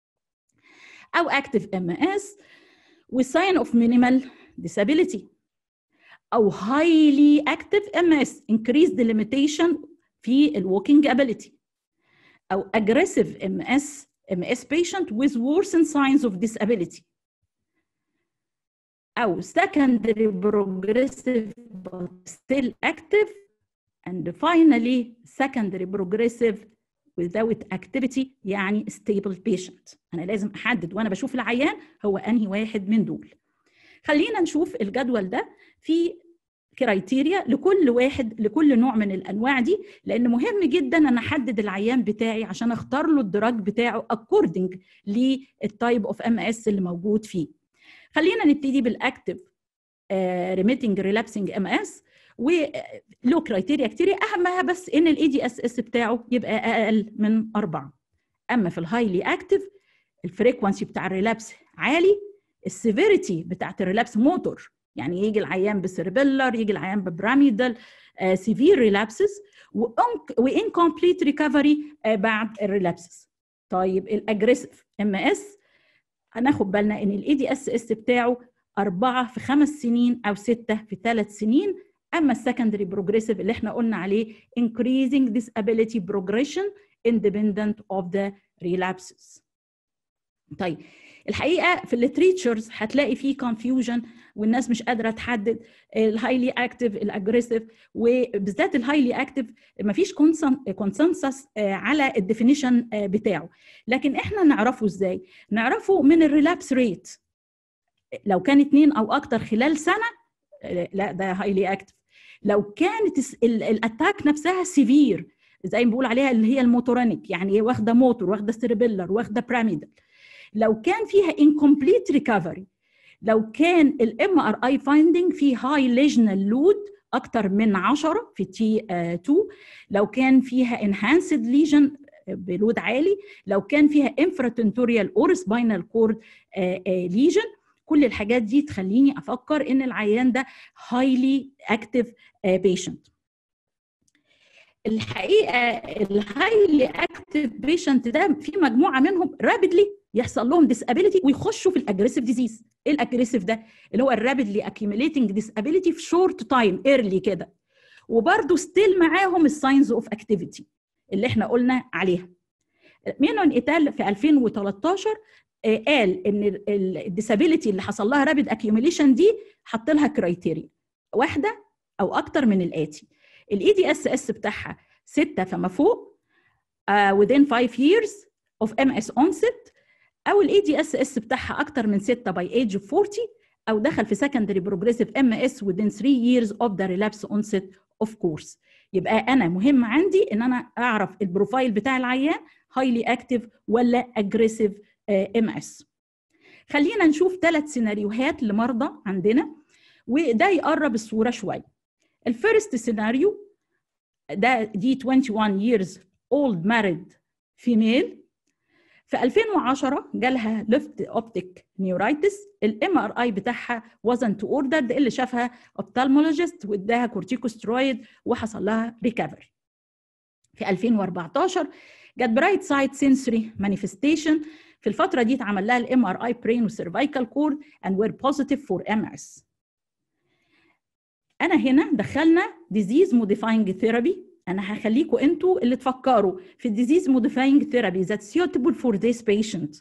او اكتف ام اس with sign of minimal disability او highly active MS increased limitation في الووكينج ability او aggressive MS MS patient with worsened signs of disability او secondary progressive but still active and finally secondary progressive without activity يعني stable patient انا لازم احدد وانا بشوف العيان هو انهي واحد من دول خلينا نشوف الجدول ده في كرايتيريا لكل واحد لكل نوع من الانواع دي لان مهم جدا ان احدد العيان بتاعي عشان اختار له الدراج بتاعه اكوردنج للتايب اوف ام اس اللي موجود فيه خلينا نبتدي بالاكتف ريميتنج ريلابسنج ام اس وله كرايتيريا كتير اهمها بس ان الاي دي اس اس بتاعه يبقى اقل من أربعة اما في الهايلي اكتف الفريكونسي بتاع الريلابس عالي السيفيريتي بتاعت الريلابس موتور يعني يجي العيان بسيربيلر يجي العيان ببراميدال سيفير ريلابسز وانكمبليت ريكفري بعد الريلابسز طيب الاجريسيف ام اس هناخد بالنا ان الاي دي اس اس بتاعه أربعة في خمس سنين أو ستة في ثلاث سنين أما السكندري بروجريسيف اللي احنا قلنا عليه increasing disability progression independent of the relapses طيب الحقيقه في الليتريتشرز هتلاقي فيه كونفيوجن والناس مش قادره تحدد الهايلي اكتف الاجريسيف وبالذات الهايلي اكتف مفيش كونسنسس على الديفينيشن بتاعه لكن احنا نعرفه ازاي نعرفه من الريلابس ريت لو كان اتنين او اكتر خلال سنه لا ده هايلي اكتف لو كانت الاتاك نفسها سيفير زي ما بيقول عليها اللي هي الموتورينيك يعني واخده موتور واخده سيربيلر واخده براميدال لو كان فيها incomplete recovery لو كان الام ار اي فايندنج فيه هاي ليجنال لود اكتر من 10 في تي 2 لو كان فيها انهانسد ليجن بلود عالي لو كان فيها انفراتنتوريال اور سباينال كورد ليجن كل الحاجات دي تخليني افكر ان العيان ده هايلي اكتف بيشنت الحقيقه الهايلي اكتف بيشنت ده في مجموعه منهم رابيدلي يحصل لهم ديسابيليتي ويخشوا في الاجريسيف ديزيز ايه الاجريسيف ده اللي هو الرابيدلي اكيوميليتنج ديسابيليتي في شورت تايم ايرلي كده وبرده ستيل معاهم الساينز اوف اكتيفيتي اللي احنا قلنا عليها مينون ايتال في 2013 قال ان الديسابيليتي اللي حصل لها رابيد اكيوميليشن دي حط لها كرايتيريا واحده او اكتر من الاتي الاي دي اس اس بتاعها 6 فما فوق uh, within 5 years of MS onset او الاي دي اس اس بتاعها اكتر من 6 by age of 40 او دخل في secondary progressive MS within 3 years of the relapse onset of course يبقى انا مهم عندي ان انا اعرف البروفايل بتاع العيان هايلي اكتف ولا اجريسيف ام اس خلينا نشوف ثلاث سيناريوهات لمرضى عندنا وده يقرب الصوره شويه الفيرست سيناريو ده دي 21 years old married female في 2010 جالها ليفت اوبتيك نيورايتس الام ار اي بتاعها wasn't ordered اللي شافها ophthalmologist واداها كورتيكوسترويد وحصل لها ريكفري في 2014 جت برايت سايد سنسوري مانيفستيشن في الفتره دي اتعمل لها الام ار اي برين وسيرفايكال كورد and were positive for MS انا هنا دخلنا ديزيز موديفاينج ثيرابي انا هخليكم انتوا اللي تفكروا في الديزيز موديفاينج ثيرابي ذات suitable فور ذيس بيشنت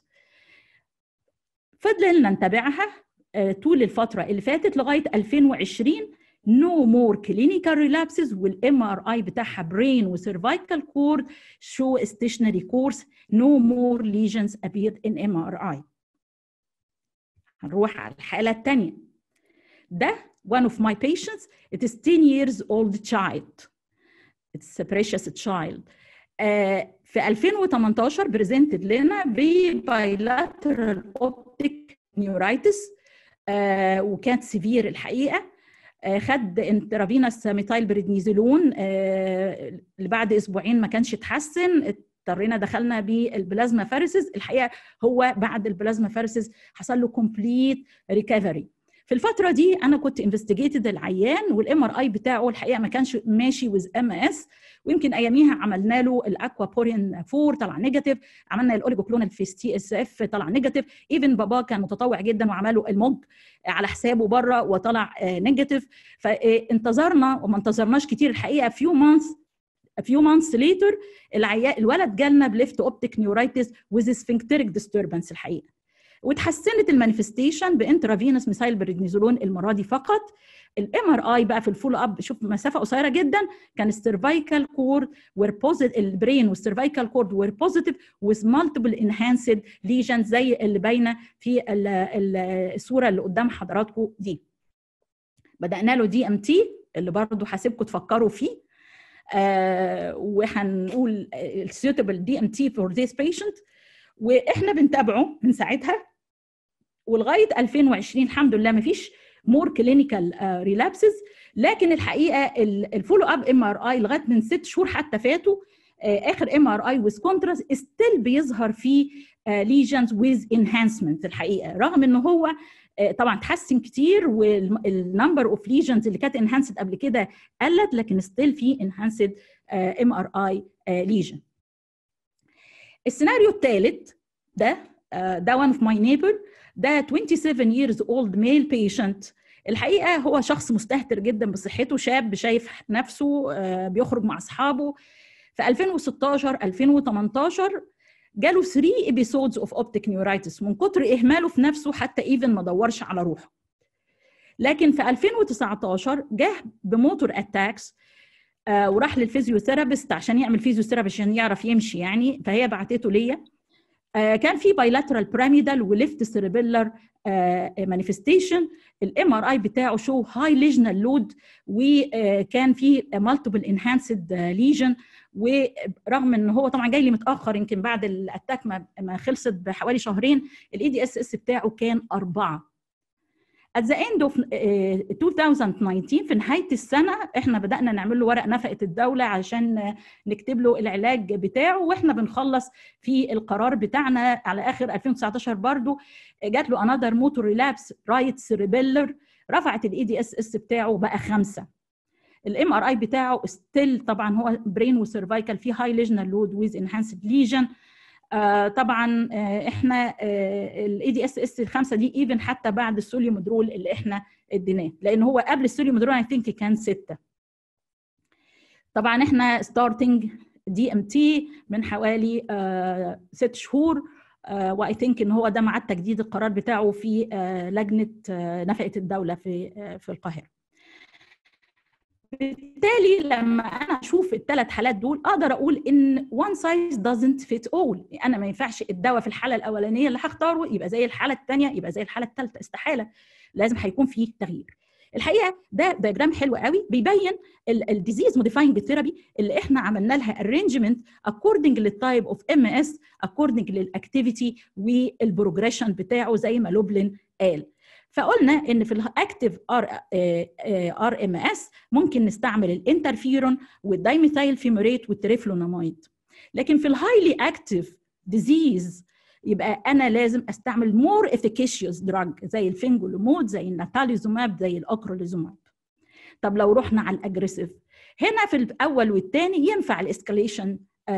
فضلنا نتابعها طول الفتره اللي فاتت لغايه 2020 no more clinical relapses والام ار اي بتاعها برين وسيرفايكال كورد show stationary course no more lesions appeared in MRI هنروح على الحاله الثانيه ده one of my patients it is 10 years old child it's a precious child uh, في 2018 بريزنتد لنا ببايلاترال اوبتيك نيورايتس uh, وكانت سيفير الحقيقه uh, خد انترافينوس ميتايل بريدنيزولون uh, اللي بعد اسبوعين ما كانش اتحسن اضطرينا دخلنا بالبلازما فارسز الحقيقه هو بعد البلازما فارسز حصل له كومبليت ريكفري في الفتره دي انا كنت انفستيجيتد العيان والام ار اي بتاعه الحقيقه ما كانش ماشي ويز ام اس ويمكن اياميها عملنا له الاكوا بورين 4 طلع نيجاتيف عملنا الاوريجوكلونال في تي اس اف طلع نيجاتيف ايفن بابا كان متطوع جدا وعمله الموج على حسابه بره وطلع نيجاتيف فانتظرنا وما انتظرناش كتير الحقيقه فيو مانث few months later العيان الولد جالنا بليفت اوبتيك نيورايتس ويز سفنكتريك ديستربنس الحقيقه وتحسنت المانيفستيشن بانترافينوس ميثايل بريدنيزولون المره دي فقط الام ار اي بقى في الفولو اب شوف مسافه قصيره جدا كان السيرفايكال كورد وير بوزيتيف البرين والسيرفايكال كورد وير بوزيتيف وذ مالتيبل انهانسد ليجنز زي اللي باينه في الصوره اللي قدام حضراتكم دي بدانا له دي ام تي اللي برضه هسيبكم تفكروا فيه آه وهنقول السيوتبل دي ام تي فور ذيس بيشنت واحنا بنتابعه من ساعتها ولغايه 2020 الحمد لله ما فيش مور كلينيكال ريلابسز لكن الحقيقه الفولو اب ام ار اي لغايه من ست شهور حتى فاتوا اخر ام ار اي ويز كونتراست ستيل بيظهر فيه ليجنز ويز انهانسمنت الحقيقه رغم ان هو طبعا تحسن كتير والنمبر اوف ليجنز اللي كانت انهانسد قبل كده قلت لكن ستيل في انهانسد ام ار اي ليجن السيناريو الثالث ده ده one of my neighbor ده 27 years old male patient الحقيقه هو شخص مستهتر جدا بصحته شاب شايف نفسه بيخرج مع اصحابه في 2016 2018 جاله 3 episodes of optic neuritis من كتر اهماله في نفسه حتى ايفن ما دورش على روحه لكن في 2019 جه بموتور اتاكس آه وراح للفيزيوثيرابيست عشان يعمل فيزيوثيرابي عشان يعرف يمشي يعني فهي بعتته ليا آه كان في بايلاترال بيراميدال وليفت سيربيلر مانيفستيشن الام ار اي بتاعه شو هاي ليجنال لود وكان في مالتيبل انهانسد ليجن ورغم ان هو طبعا جاي لي متاخر يمكن بعد الاتاك ما, ما خلصت بحوالي شهرين الاي دي اس اس بتاعه كان اربعه at the end of 2019 في نهايه السنه احنا بدانا نعمل له ورق نفقه الدوله عشان نكتب له العلاج بتاعه واحنا بنخلص في القرار بتاعنا على اخر 2019 برضو جات له انذر موتور ريلابس رايت سيربيلر رفعت الاي دي اس اس بتاعه بقى خمسه الام ار اي بتاعه ستيل طبعا هو برين وسيرفايكال في هاي ليجنال لود ويز انهانسد ليجن آه طبعا آه احنا الاي دي اس اس الخمسه دي ايفن حتى بعد السوليومدرول اللي احنا اديناه لان هو قبل السوليومدرول اي ثينك كان سته طبعا احنا ستارتنج دي ام تي من حوالي آه ست شهور واي ثينك ان هو ده ميعاد تجديد القرار بتاعه في لجنه نفقه الدوله في في القاهره بالتالي لما انا اشوف الثلاث حالات دول اقدر اقول ان one size doesn't fit all انا ما ينفعش الدواء في الحاله الاولانيه اللي هختاره يبقى زي الحاله الثانيه يبقى زي الحاله الثالثه استحاله لازم هيكون فيه تغيير الحقيقه ده دياجرام حلو قوي بيبين الديزيز موديفاينج ثيرابي اللي احنا عملنا لها ارينجمنت اكوردنج للتايب اوف ام اس اكوردنج للاكتيفيتي والبروجريشن بتاعه زي ما لوبلين قال فقلنا ان في الاكتيف ار ار ام اس ممكن نستعمل الانترفيرون والدايميثايل فيموريت والتريفلوناميد لكن في الهايلي اكتيف ديزيز يبقى انا لازم استعمل مور افيكيشيوس دراج زي الفينجولومود زي الناتاليزوماب زي الاكروليزوماب طب لو رحنا على الاجريسيف هنا في الاول والثاني ينفع الاسكاليشن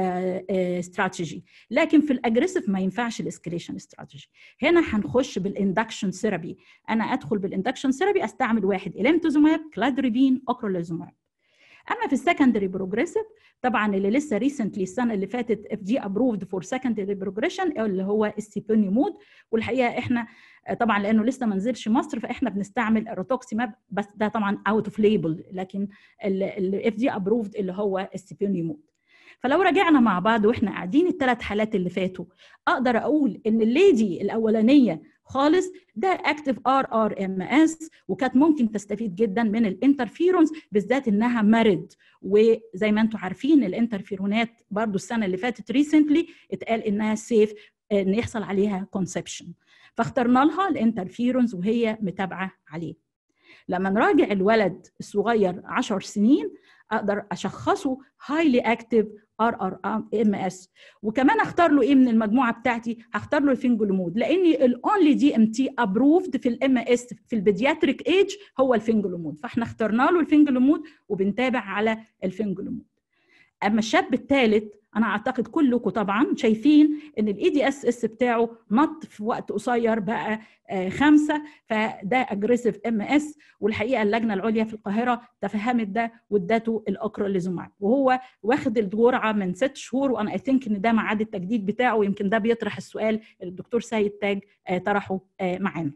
استراتيجي لكن في الاجريسيف ما ينفعش الاسكليشن استراتيجي هنا هنخش بالاندكشن ثيرابي انا ادخل بالاندكشن ثيرابي استعمل واحد اليمتوزوماب كلادريبين اوكروليزوماب اما في السكندري بروجريسيف طبعا اللي لسه ريسنتلي السنه اللي فاتت اف دي ابروفد فور سكندري بروجريشن اللي هو السيبونيمود والحقيقه احنا طبعا لانه لسه ما نزلش مصر فاحنا بنستعمل الروتوكسيماب بس ده طبعا اوت اوف ليبل لكن الاف دي ابروفد اللي هو السيبونيمود فلو رجعنا مع بعض واحنا قاعدين الثلاث حالات اللي فاتوا اقدر اقول ان الليدي الاولانيه خالص ده اكتف ار ار ام اس وكانت ممكن تستفيد جدا من الانترفيرونز بالذات انها مرض وزي ما انتم عارفين الانترفيرونات برضو السنه اللي فاتت ريسنتلي اتقال انها سيف ان يحصل عليها كونسبشن فاخترنا لها الانترفيرونز وهي متابعه عليه لما نراجع الولد الصغير 10 سنين اقدر اشخصه هايلي اكتف ار ار ام اس وكمان اختار له ايه من المجموعه بتاعتي هختار له الفينجولومود لاني الاونلي دي ام تي ابروفد في الام اس في البيدياتريك ايج هو الفينجولومود فاحنا اخترنا له الفينجولومود وبنتابع على الفينجولومود اما الشاب الثالث انا اعتقد كلكم طبعا شايفين ان الاي دي اس اس بتاعه نط في وقت قصير بقى آه خمسه فده اجريسيف ام اس والحقيقه اللجنه العليا في القاهره تفهمت ده وادته الاكروليزوماب وهو واخد الجرعه من ست شهور وانا اي ثينك ان ده ميعاد التجديد بتاعه ويمكن ده بيطرح السؤال اللي الدكتور سيد تاج آه طرحه آه معانا.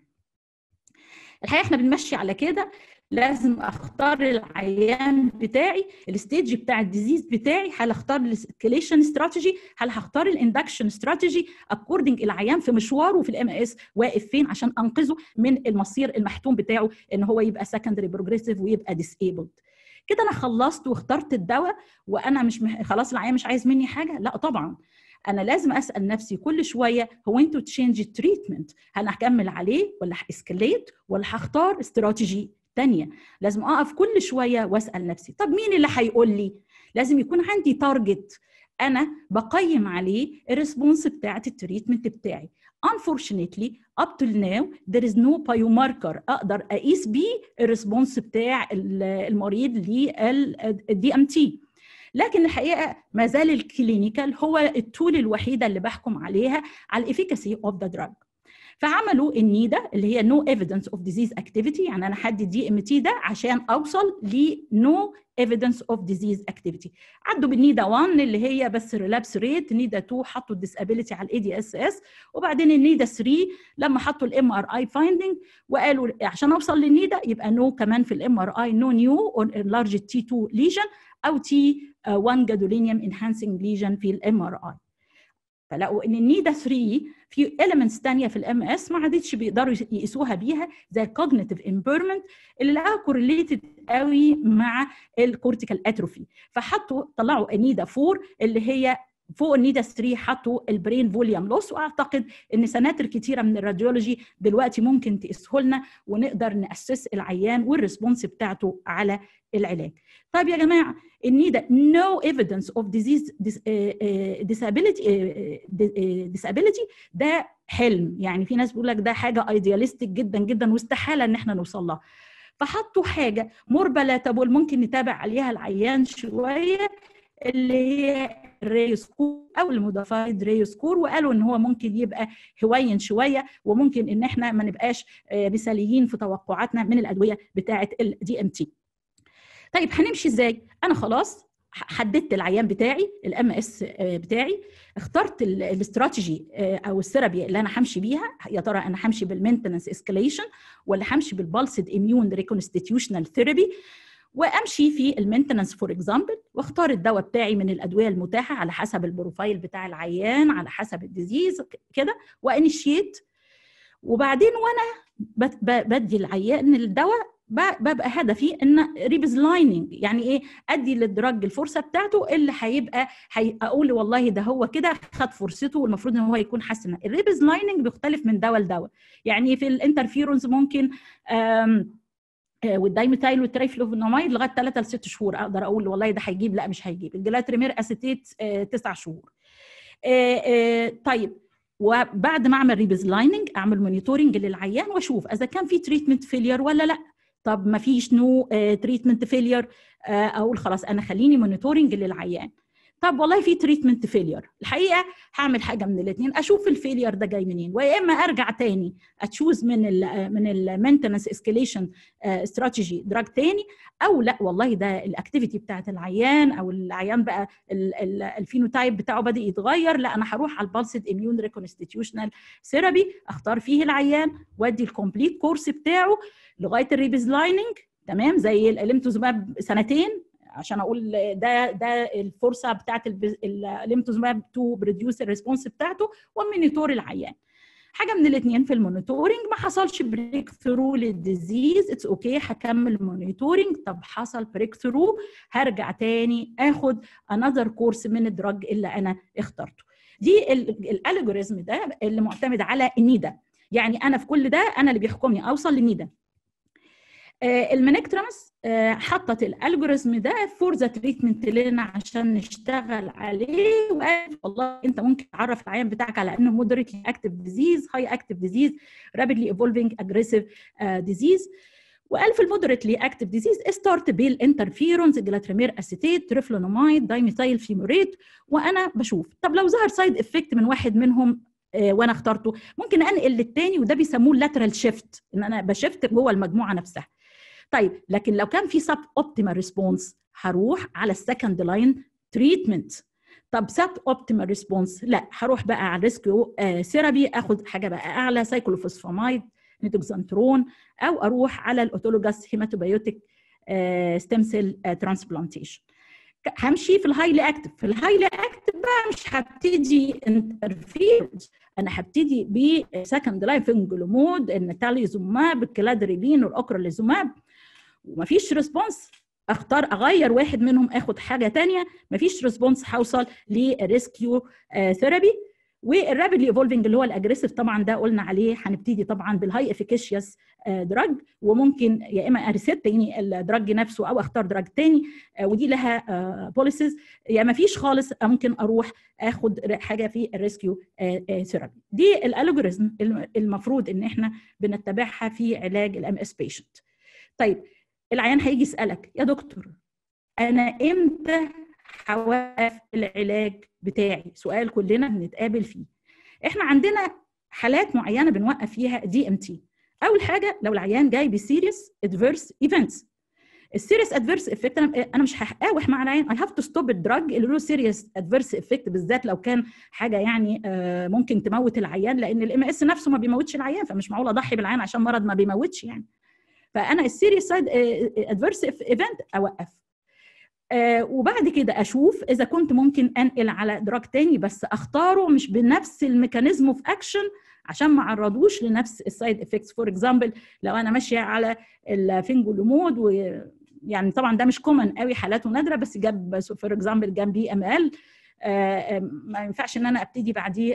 الحقيقه احنا بنمشي على كده لازم اختار العيان بتاعي الستيج بتاع الديزيز بتاعي هل اختار الاسكليشن استراتيجي هل هختار الاندكشن استراتيجي اكوردنج العيان في مشواره في الام اس واقف فين عشان انقذه من المصير المحتوم بتاعه ان هو يبقى سكندري بروجريسيف ويبقى ديسيبلد كده انا خلصت واخترت الدواء وانا مش مح... خلاص العيان مش عايز مني حاجه لا طبعا انا لازم اسال نفسي كل شويه هو انتوا تشينج التريتمنت هل هكمل عليه ولا هاسكليت ولا هختار استراتيجي تانية لازم اقف كل شويه واسال نفسي طب مين اللي هيقول لي لازم يكون عندي تارجت انا بقيم عليه الريسبونس بتاعه التريتمنت بتاعي unfortunately up till now there is no biomarker اقدر اقيس بيه الريسبونس بتاع المريض للدي ام تي لكن الحقيقه ما زال الكلينيكال هو التول الوحيده اللي بحكم عليها على الافيكاسي اوف ذا دراج فعملوا النيدا اللي هي نو ايفيدنس اوف ديزيز اكتيفيتي يعني انا حدد دي ام تي ده عشان اوصل لنو ايفيدنس اوف ديزيز اكتيفيتي عدوا بالنيدا 1 اللي هي بس ريلابس ريت نيدا 2 حطوا الديسابيلتي على الاي دي اس اس وبعدين النيدا 3 لما حطوا الام ار اي فايندنج وقالوا عشان اوصل للنيدا يبقى نو كمان في الام ار اي نو نيو اون لارج تي 2 ليجن او تي 1 جادولينيوم انهانسنج ليجن في الام ار اي فلقوا ان النيدا 3 في elements تانية في الام اس ما عادتش بيقدروا يقيسوها بيها زي الكوجنيتيف امبيرمنت اللي لقاها كورليتد قوي مع الكورتيكال اتروفي فحطوا طلعوا النيدا 4 اللي هي فوق النيدا 3 حطوا البرين فوليوم لوس واعتقد ان سناتر كتيره من الراديولوجي دلوقتي ممكن تقيسه لنا ونقدر ناسس العيان والريسبونس بتاعته على العلاج. طيب يا جماعه النيدا no evidence of disease disability disability ده حلم يعني في ناس بيقول لك ده حاجه ايدياليستيك جدا جدا واستحاله ان احنا نوصل لها. فحطوا حاجه مور بلاتابول ممكن نتابع عليها العيان شويه اللي هي الري سكور او الموديفايد ري سكور وقالوا ان هو ممكن يبقى هوين شويه وممكن ان احنا ما نبقاش مثاليين في توقعاتنا من الادويه بتاعه الدي ام تي. طيب هنمشي ازاي؟ انا خلاص حددت العيان بتاعي الام اس بتاعي اخترت الاستراتيجي او الثيرابي اللي انا همشي بيها يا ترى انا همشي بالمينتنس اسكليشن ولا همشي بالبالسد اميون ريكونستيتيوشنال ثيرابي وامشي في المينتنس فور اكزامبل واختار الدواء بتاعي من الادويه المتاحه على حسب البروفايل بتاع العيان على حسب الديزيز كده وانيشيت وبعدين وانا بدي العيان الدواء ببقى هدفي ان ريبز لايننج يعني ايه ادي للدرج الفرصه بتاعته اللي هيبقى حي... اقول والله ده هو كده خد فرصته والمفروض ان هو يكون حسن الريبز لايننج بيختلف من دواء لدواء يعني في الانترفيرونز ممكن أم والدايميتايل والتريفلوفيناميد لغايه 3 ل 6 شهور اقدر اقول والله ده هيجيب لا مش هيجيب الجلاتريمير اسيتيت 9 شهور طيب وبعد ما اعمل ريبز لايننج اعمل مونيتورنج للعيان واشوف اذا كان في تريتمنت فيلير ولا لا طب ما فيش نو تريتمنت فيلير اقول خلاص انا خليني مونيتورنج للعيان طب والله في تريتمنت فيلير الحقيقه هعمل حاجه من الاثنين اشوف الفيلير ده جاي منين ويا اما ارجع تاني اتشوز من ال من المينتنس اسكيليشن استراتيجي دراج تاني او لا والله ده الاكتيفيتي بتاعت العيان او العيان بقى الفينوتايب بتاعه بدا يتغير لا انا هروح على البالسد اميون ريكونستيتيوشنال ثيرابي اختار فيه العيان وادي الكومبليت كورس بتاعه لغايه الريبز لايننج تمام زي الاليمتوزوماب سنتين عشان اقول ده ده الفرصه بتاعت الاليمتوزوماب تو بروديوس الريسبونس بتاعته ومونيتور العيان حاجه من الاثنين في المونيتورنج ما حصلش بريك ثرو للديزيز اتس اوكي okay. هكمل مونيتورنج طب حصل بريك ثرو هرجع تاني اخد انذر كورس من الدراج اللي انا اخترته دي الالجوريزم ده اللي معتمد على النيدا يعني انا في كل ده انا اللي بيحكمني اوصل للنيدا المنكترمس حطت الالجوريزم ده فور ذا تريتمنت لنا عشان نشتغل عليه وقالت والله انت ممكن تعرف العيان بتاعك على انه مودريتلي اكتف ديزيز هاي اكتف ديزيز رابيدلي ايفولفينج اجريسيف ديزيز وقال في المودريتلي اكتف ديزيز ستارت بالانترفيرونز جلاتريمير اسيتيت ريفلونومايد دايميثايل فيموريت وانا بشوف طب لو ظهر سايد افكت من واحد منهم وانا اخترته ممكن انقل للتاني وده بيسموه لاترال شيفت ان انا بشفت جوه المجموعه نفسها طيب لكن لو كان في سب اوبتيمال ريسبونس هروح على السكند لاين تريتمنت طب سب اوبتيمال ريسبونس لا هروح بقى على الريسكيو ثيرابي اخد حاجه بقى اعلى سايكلوفوسفامايد نيتوكسانترون او اروح على الاوتولوجاس هيماتوبيوتيك ستيم سيل ترانسبلانتيشن همشي في الهايلي اكتف في الهايلي اكتف بقى مش هبتدي انترفيرنس انا هبتدي بسكند لاين فينجلومود النتاليزوماب الكلادريبين والاوكراليزوماب ومفيش ريسبونس اختار اغير واحد منهم اخد حاجه تانية مفيش ريسبونس هوصل لريسكيو ثيرابي والرابيدلي ايفولفنج اللي هو الاجريسيف طبعا ده قلنا عليه هنبتدي طبعا بالهاي افيكيشيوس دراج وممكن يا اما اريست تاني الدراج نفسه او اختار دراج تاني ودي لها بوليسز يا ما فيش خالص ممكن اروح اخد حاجه في الريسكيو ثيرابي دي الالجوريزم المفروض ان احنا بنتبعها في علاج الام اس بيشنت طيب العيان هيجي يسالك يا دكتور انا امتى هوقف العلاج بتاعي سؤال كلنا بنتقابل فيه احنا عندنا حالات معينه بنوقف فيها دي ام تي اول حاجه لو العيان جاي بسيريس ادفيرس ايفنتس السيريس ادفيرس افكت انا مش هقاوح مع العيان اي هاف تو ستوب الدراج اللي له سيريس ادفيرس افكت بالذات لو كان حاجه يعني ممكن تموت العيان لان الام اس نفسه ما بيموتش العيان فمش معقول اضحي بالعيان عشان مرض ما بيموتش يعني فانا السيريس سايد ادفيرس ايفنت اوقف آه وبعد كده اشوف اذا كنت ممكن انقل على دراج تاني بس اختاره مش بنفس الميكانيزم اوف اكشن عشان ما اعرضوش لنفس السايد افكتس فور اكزامبل لو انا ماشيه على الفينجولومود و يعني طبعا ده مش كومن قوي حالاته نادره بس جاب فور اكزامبل جنب بي ام ال ما ينفعش ان انا ابتدي بعديه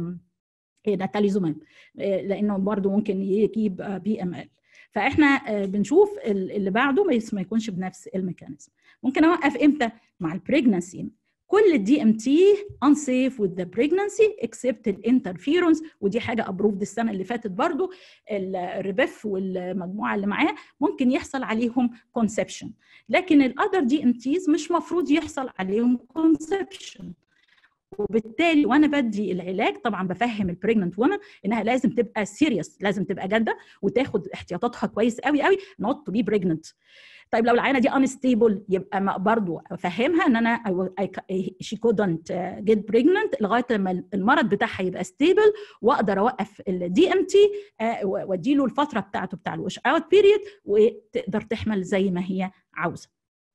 ناتاليزوماب لانه برضه ممكن يجيب بي ام ال فاحنا بنشوف اللي بعده ما يكونش بنفس الميكانيزم ممكن اوقف امتى مع البريجنسي كل الدي ام تي unsafe with the pregnancy except الانترفيرونس ودي حاجه ابروفد السنه اللي فاتت برضو الريبف والمجموعه اللي معاه ممكن يحصل عليهم كونسبشن لكن الاذر دي ام تيز مش مفروض يحصل عليهم كونسبشن وبالتالي وانا بدي العلاج طبعا بفهم البريجننت وومن انها لازم تبقى سيريس لازم تبقى جاده وتاخد احتياطاتها كويس قوي قوي نوت تو بي بريجننت طيب لو العينه دي انستيبل يبقى برضه افهمها ان انا شي كودنت جيت بريجننت لغايه لما المرض بتاعها يبقى ستيبل واقدر اوقف الدي ام تي وادي له الفتره بتاعته بتاع الوش اوت بيريد وتقدر تحمل زي ما هي عاوزه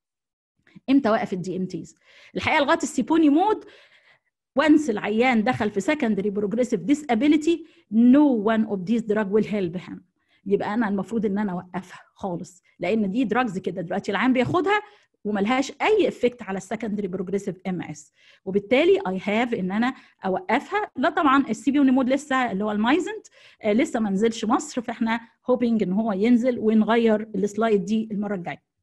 امتى اوقف الدي ام تيز الحقيقه لغايه السيبوني مود once العيان دخل في secondary progressive disability no one of these drug will help him يبقى انا المفروض ان انا اوقفها خالص لان دي دراجز كده دلوقتي العيان بياخدها وملهاش اي افكت على السكندري بروجريسيف ام اس وبالتالي اي هاف ان انا اوقفها لا طبعا السي بي نيمود لسه اللي هو المايزنت آه لسه ما نزلش مصر فاحنا هوبينج ان هو ينزل ونغير السلايد دي المره الجايه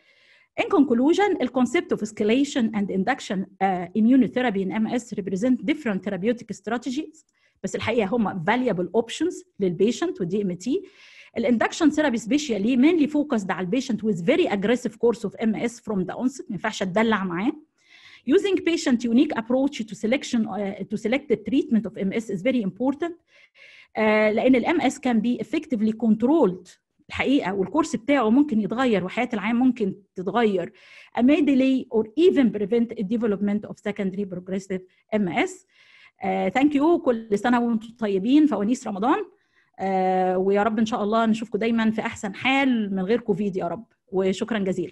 In conclusion, the concept of escalation and induction uh, immunotherapy in MS represent different therapeutic strategies بس الحقيقه هم valuable options للبيشنت والدي ام تي الاندكشن ثيرابي سبيشالي mainly focused على البيشنت with very aggressive course of MS from the onset ما ينفعش اتدلع معاه Using patient unique approach to selection uh, to select the treatment of MS is very important uh, لان الام اس can be effectively controlled الحقيقه والكورس بتاعه ممكن يتغير وحياه العام ممكن تتغير may delay or even prevent the development of secondary progressive MS. Uh, thank you كل سنه وانتم طيبين فوانيس رمضان uh, ويا رب ان شاء الله نشوفكم دايما في احسن حال من غير كوفيد يا رب وشكرا جزيلا.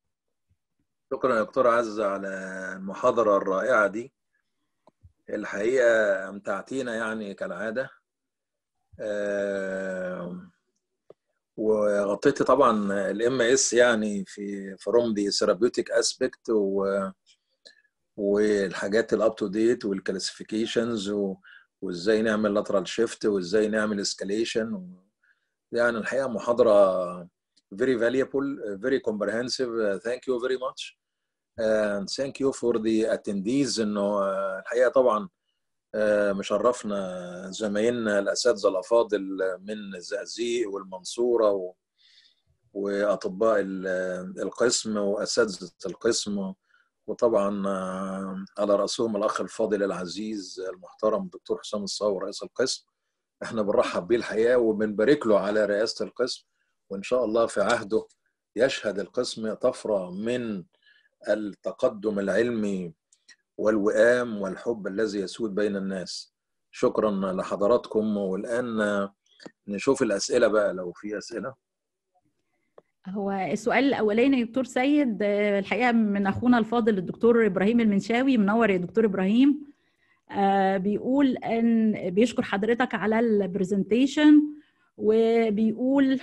شكرا يا دكتور عزة على المحاضرة الرائعة دي الحقيقة أمتعتينا يعني كالعادة uh, وغطيتي طبعا الام اس يعني في فروم دي ثيرابيوتيك اسبكت والحاجات الاب تو ديت والكلاسيفيكيشنز وازاي نعمل لاترال شيفت وازاي نعمل اسكاليشن يعني الحقيقه محاضره very valuable very comprehensive thank you very much and thank you for the attendees انه الحقيقه طبعا مشرفنا زمايلنا الاساتذه الافاضل من الزقازيق والمنصوره و... واطباء القسم واساتذه القسم وطبعا على راسهم الاخ الفاضل العزيز المحترم الدكتور حسام الصاوي رئيس القسم احنا بنرحب بيه الحقيقه وبنبارك له على رئاسه القسم وان شاء الله في عهده يشهد القسم طفره من التقدم العلمي والوئام والحب الذي يسود بين الناس شكرا لحضراتكم والآن نشوف الأسئلة بقى لو في أسئلة هو السؤال الأولاني يا دكتور سيد الحقيقة من أخونا الفاضل الدكتور إبراهيم المنشاوي منور يا دكتور إبراهيم بيقول أن بيشكر حضرتك على البرزنتيشن وبيقول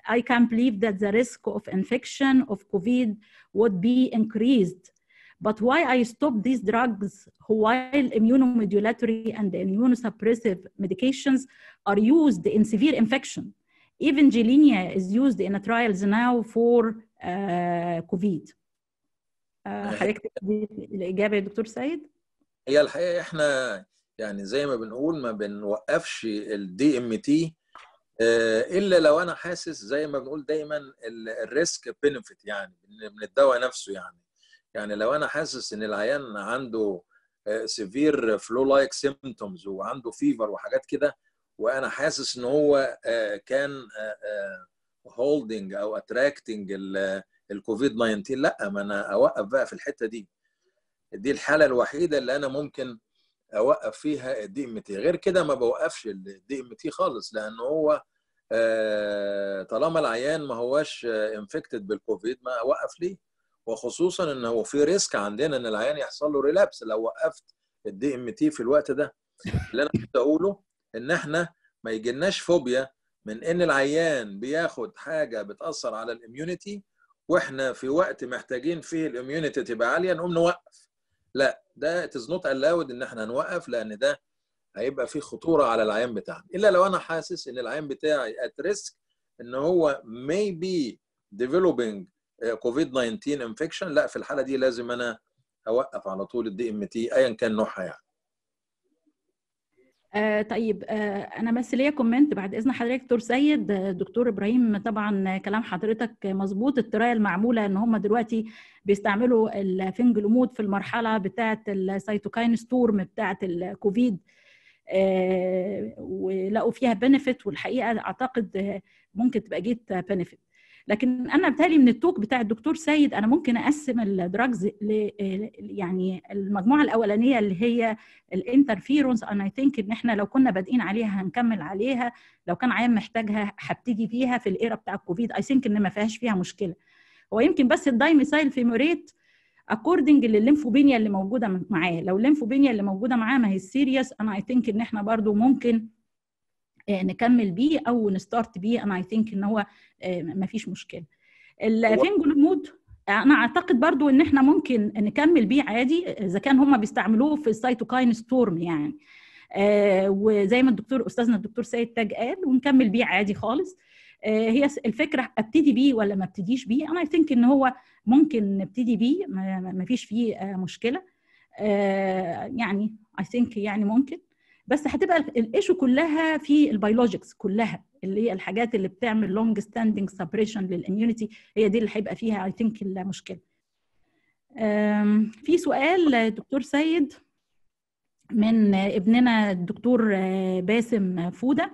I can't believe that the risk of infection of COVID would be increased. But why I stop these drugs while immunomodulatory and immunosuppressive medications are used in severe infection? Even Gilenya is used in trials now for uh, COVID. حضرتك الإجابة يا دكتور سيد؟ هي الحقيقة احنا يعني زي ما بنقول ما بنوقفش الدي ام تي الا لو انا حاسس زي ما بنقول دايما الريسك بينفيت يعني من الدواء نفسه يعني يعني لو انا حاسس ان العيان عنده سيفير فلو لايك سيمتومز وعنده فيفر وحاجات كده وانا حاسس ان هو كان هولدنج او اتراكتنج الكوفيد 19 لا ما انا اوقف بقى في الحته دي دي الحاله الوحيده اللي انا ممكن اوقف فيها الدي ام تي غير كده ما بوقفش الدي ام تي خالص لان هو طالما العيان ما هواش انفكتد بالكوفيد ما اوقف ليه وخصوصا ان هو في ريسك عندنا ان العيان يحصل له ريلابس لو وقفت الدي ام تي في الوقت ده اللي انا كنت اقوله ان احنا ما يجيلناش فوبيا من ان العيان بياخد حاجه بتاثر على الاميونيتي واحنا في وقت محتاجين فيه الاميونيتي تبقى عاليه نقوم نوقف لا ده اتز نوت الاود ان احنا نوقف لان ده هيبقى فيه خطوره على العيان بتاعنا الا لو انا حاسس ان العيان بتاعي ات ريسك ان هو may be developing كوفيد 19 انفكشن لا في الحاله دي لازم انا اوقف على طول الدي ام تي ايا كان نوعها يعني آه طيب آه انا بس ليا كومنت بعد اذن حضرتك دكتور سيد دكتور ابراهيم طبعا كلام حضرتك مظبوط الطريقه المعموله ان هم دلوقتي بيستعملوا الفنجلومود في المرحله بتاعه السيتوكاين ستورم بتاعه الكوفيد آه ولقوا فيها بنفيت والحقيقه اعتقد ممكن تبقى جيت بنفيت لكن انا بتهيألي من التوك بتاع الدكتور سيد انا ممكن اقسم الدراجز ل يعني المجموعه الاولانيه اللي هي الانترفيرونس انا اي ثينك ان احنا لو كنا بادئين عليها هنكمل عليها لو كان عيان محتاجها هبتدي فيها في الايرا بتاع الكوفيد اي ثينك ان ما فيهاش فيها مشكله هو يمكن بس الدايميسايل فيموريت اكوردنج للليمفوبينيا اللي موجوده معاه لو الليمفوبينيا اللي موجوده معاه ما هي سيريس انا اي ثينك ان احنا برضو ممكن نكمل بيه او نستارت بيه انا اي ثينك ان هو ما فيش مشكله الفينجولومود انا اعتقد برضو ان احنا ممكن نكمل بيه عادي اذا كان هم بيستعملوه في السيتوكاين ستورم يعني آه وزي ما الدكتور استاذنا الدكتور سيد تاج قال ونكمل بيه عادي خالص آه هي الفكره ابتدي بيه ولا ما ابتديش بيه انا اي ثينك ان هو ممكن نبتدي بيه ما فيش فيه آه مشكله يعني اي ثينك يعني ممكن بس هتبقى الايشو كلها في البيولوجيكس كلها اللي هي الحاجات اللي بتعمل لونج ستاندنج سبريشن للاميونيتي هي دي اللي هيبقى فيها اي ثينك المشكله في سؤال دكتور سيد من ابننا الدكتور باسم فوده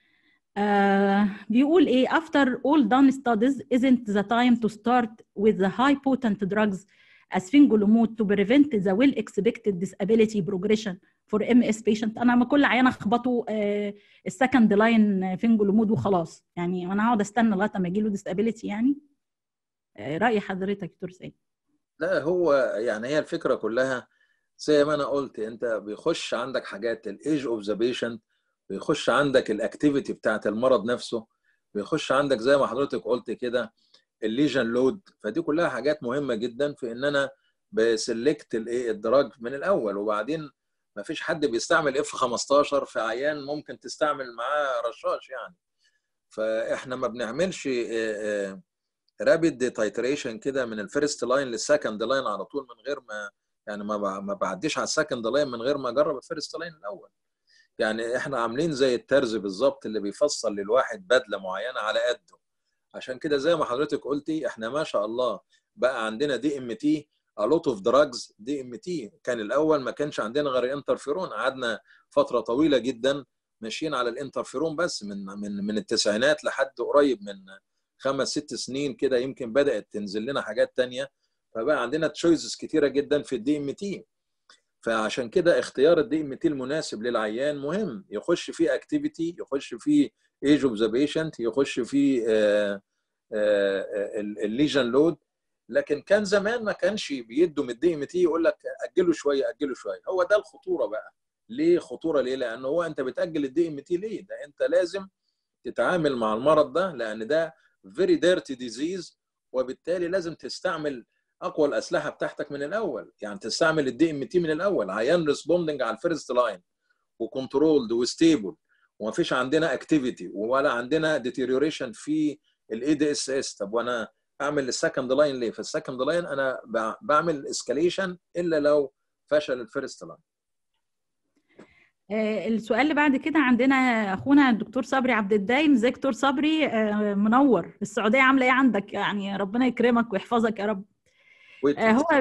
بيقول ايه after all done studies isn't the time to start with the high potent drugs as fingolimod to prevent the well expected disability progression فور ام اس بيشنت انا ما كل عيان اخبطه السكند لاين فينجولومود وخلاص يعني وانا هقعد استنى لغايه ما يجي له ديسابيلتي يعني راي حضرتك دكتور سيد لا هو يعني هي الفكره كلها زي ما انا قلت انت بيخش عندك حاجات الايج اوف ذا بيشنت بيخش عندك الاكتيفيتي بتاعت المرض نفسه بيخش عندك زي ما حضرتك قلت كده الليجن لود فدي كلها حاجات مهمه جدا في ان انا بسلكت الايه الدراج من الاول وبعدين ما فيش حد بيستعمل اف 15 في عيان ممكن تستعمل معاه رشاش يعني فاحنا ما بنعملش رابيد تايتريشن كده من الفيرست لاين للسكند لاين على طول من غير ما يعني ما ما بعديش على السكند لاين من غير ما اجرب الفيرست لاين الاول يعني احنا عاملين زي الترز بالظبط اللي بيفصل للواحد بدله معينه على قده عشان كده زي ما حضرتك قلتي احنا ما شاء الله بقى عندنا دي ام تي a lot of drugs دي ام تي كان الاول ما كانش عندنا غير الانترفيرون قعدنا فتره طويله جدا ماشيين على الانترفيرون بس من من من التسعينات لحد قريب من خمس ست سنين كده يمكن بدات تنزل لنا حاجات تانية فبقى عندنا تشويسز كتيره جدا في الدي ام تي فعشان كده اختيار الدي ام تي المناسب للعيان مهم يخش فيه اكتيفيتي يخش فيه ايج اوف ذا بيشنت يخش فيه الليجن لود لكن كان زمان ما كانش بيدوا من الدي ام تي يقول لك اجله شويه اجله شويه هو ده الخطوره بقى ليه خطوره ليه لان هو انت بتاجل الدي ام تي ليه ده انت لازم تتعامل مع المرض ده لان ده فيري ديرتي ديزيز وبالتالي لازم تستعمل اقوى الاسلحه بتاعتك من الاول يعني تستعمل الدي ام تي من الاول عيان ريسبوندنج على الفيرست لاين وكنترولد وستيبل وما فيش عندنا اكتيفيتي ولا عندنا ديتيريوريشن في الاي دي اس اس طب وانا اعمل السكند لاين ليه؟ في السكند لاين انا بعمل اسكاليشن الا لو فشل الفيرست لاين السؤال اللي بعد كده عندنا اخونا الدكتور صبري عبد الدايم ازيك دكتور صبري منور السعوديه عامله ايه عندك يعني ربنا يكرمك ويحفظك يا رب هو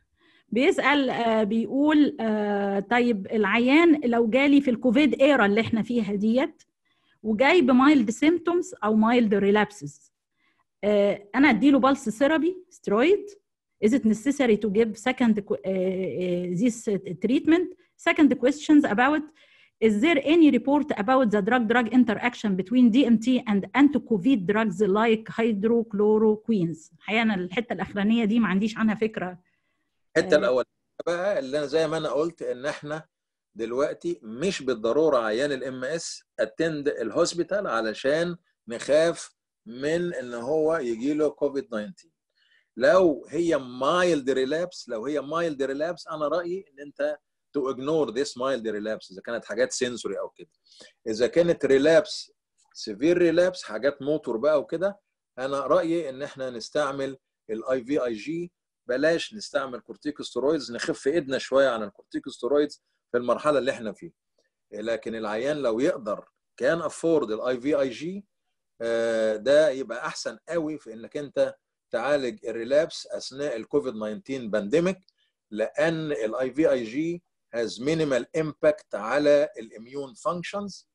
بيسال بيقول طيب العيان لو جالي في الكوفيد ايرا اللي احنا فيها ديت وجاي بمايلد سيمتومز او مايلد ريلابسز انا اديله بالس ثيرابي سترويد is it necessary to give second uh, uh, this treatment second questions about is there any report about the drug-drug interaction between DMT and anti-COVID drugs like hydrochloroquines الحقيقة الحتة الأخرانية دي ما عنديش عنها فكرة الحتة الأولانية بقى اللي أنا زي ما أنا قلت إن إحنا دلوقتي مش بالضرورة عيان الام اس اتند الهوسبيتال علشان نخاف من ان هو يجي له كوفيد 19 لو هي مايلد ريلابس لو هي مايلد ريلابس انا رايي ان انت تو اجنور ذيس مايلد ريلابس اذا كانت حاجات سنسوري او كده اذا كانت ريلابس سيفير ريلابس حاجات موتور بقى وكده انا رايي ان احنا نستعمل الاي في اي جي بلاش نستعمل كورتيكوستيرويدز نخف ايدنا شويه عن الكورتيكوستيرويدز في المرحله اللي احنا فيها لكن العيان لو يقدر كان افورد الاي في اي جي ده يبقى احسن قوي في انك انت تعالج الريلابس اثناء الكوفيد 19 بانديميك لان الاي في اي جي has minimal impact على الاميون فانكشنز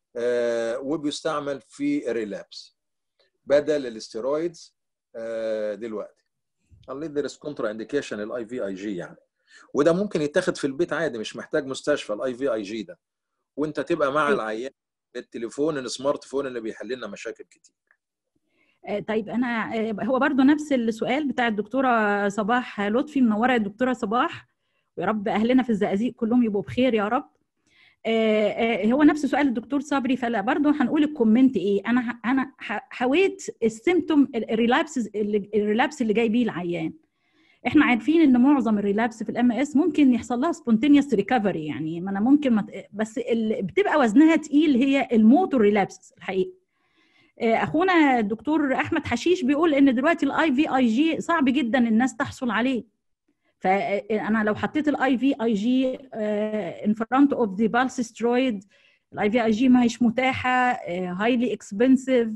وبيستعمل في الريلابس بدل الاستيرويدز دلوقتي اللي درس كونترا انديكيشن الاي في اي جي يعني وده ممكن يتاخد في البيت عادي مش محتاج مستشفى الاي في اي جي ده وانت تبقى مع العيان التليفون السمارت فون اللي بيحل لنا مشاكل كتير طيب انا هو برضو نفس السؤال بتاع الدكتوره صباح لطفي منوره يا دكتوره صباح ويا رب اهلنا في الزقازيق كلهم يبقوا بخير يا رب هو نفس سؤال الدكتور صبري فلا برضه هنقول الكومنت ايه انا انا حويت السيمتوم الريلابس الريلابس اللي جاي بيه العيان احنا عارفين ان معظم الريلابس في الام اس ممكن يحصل لها سبونتينيوس ريكفري يعني ما انا ممكن مت... بس اللي بتبقى وزنها تقيل هي الموتور ريلابس الحقيقه اخونا الدكتور احمد حشيش بيقول ان دلوقتي الاي في اي جي صعب جدا الناس تحصل عليه فانا لو حطيت الاي في اي جي ان فرونت اوف ذا بالس سترويد الاي في اي جي ما هيش متاحه هايلي اكسبنسيف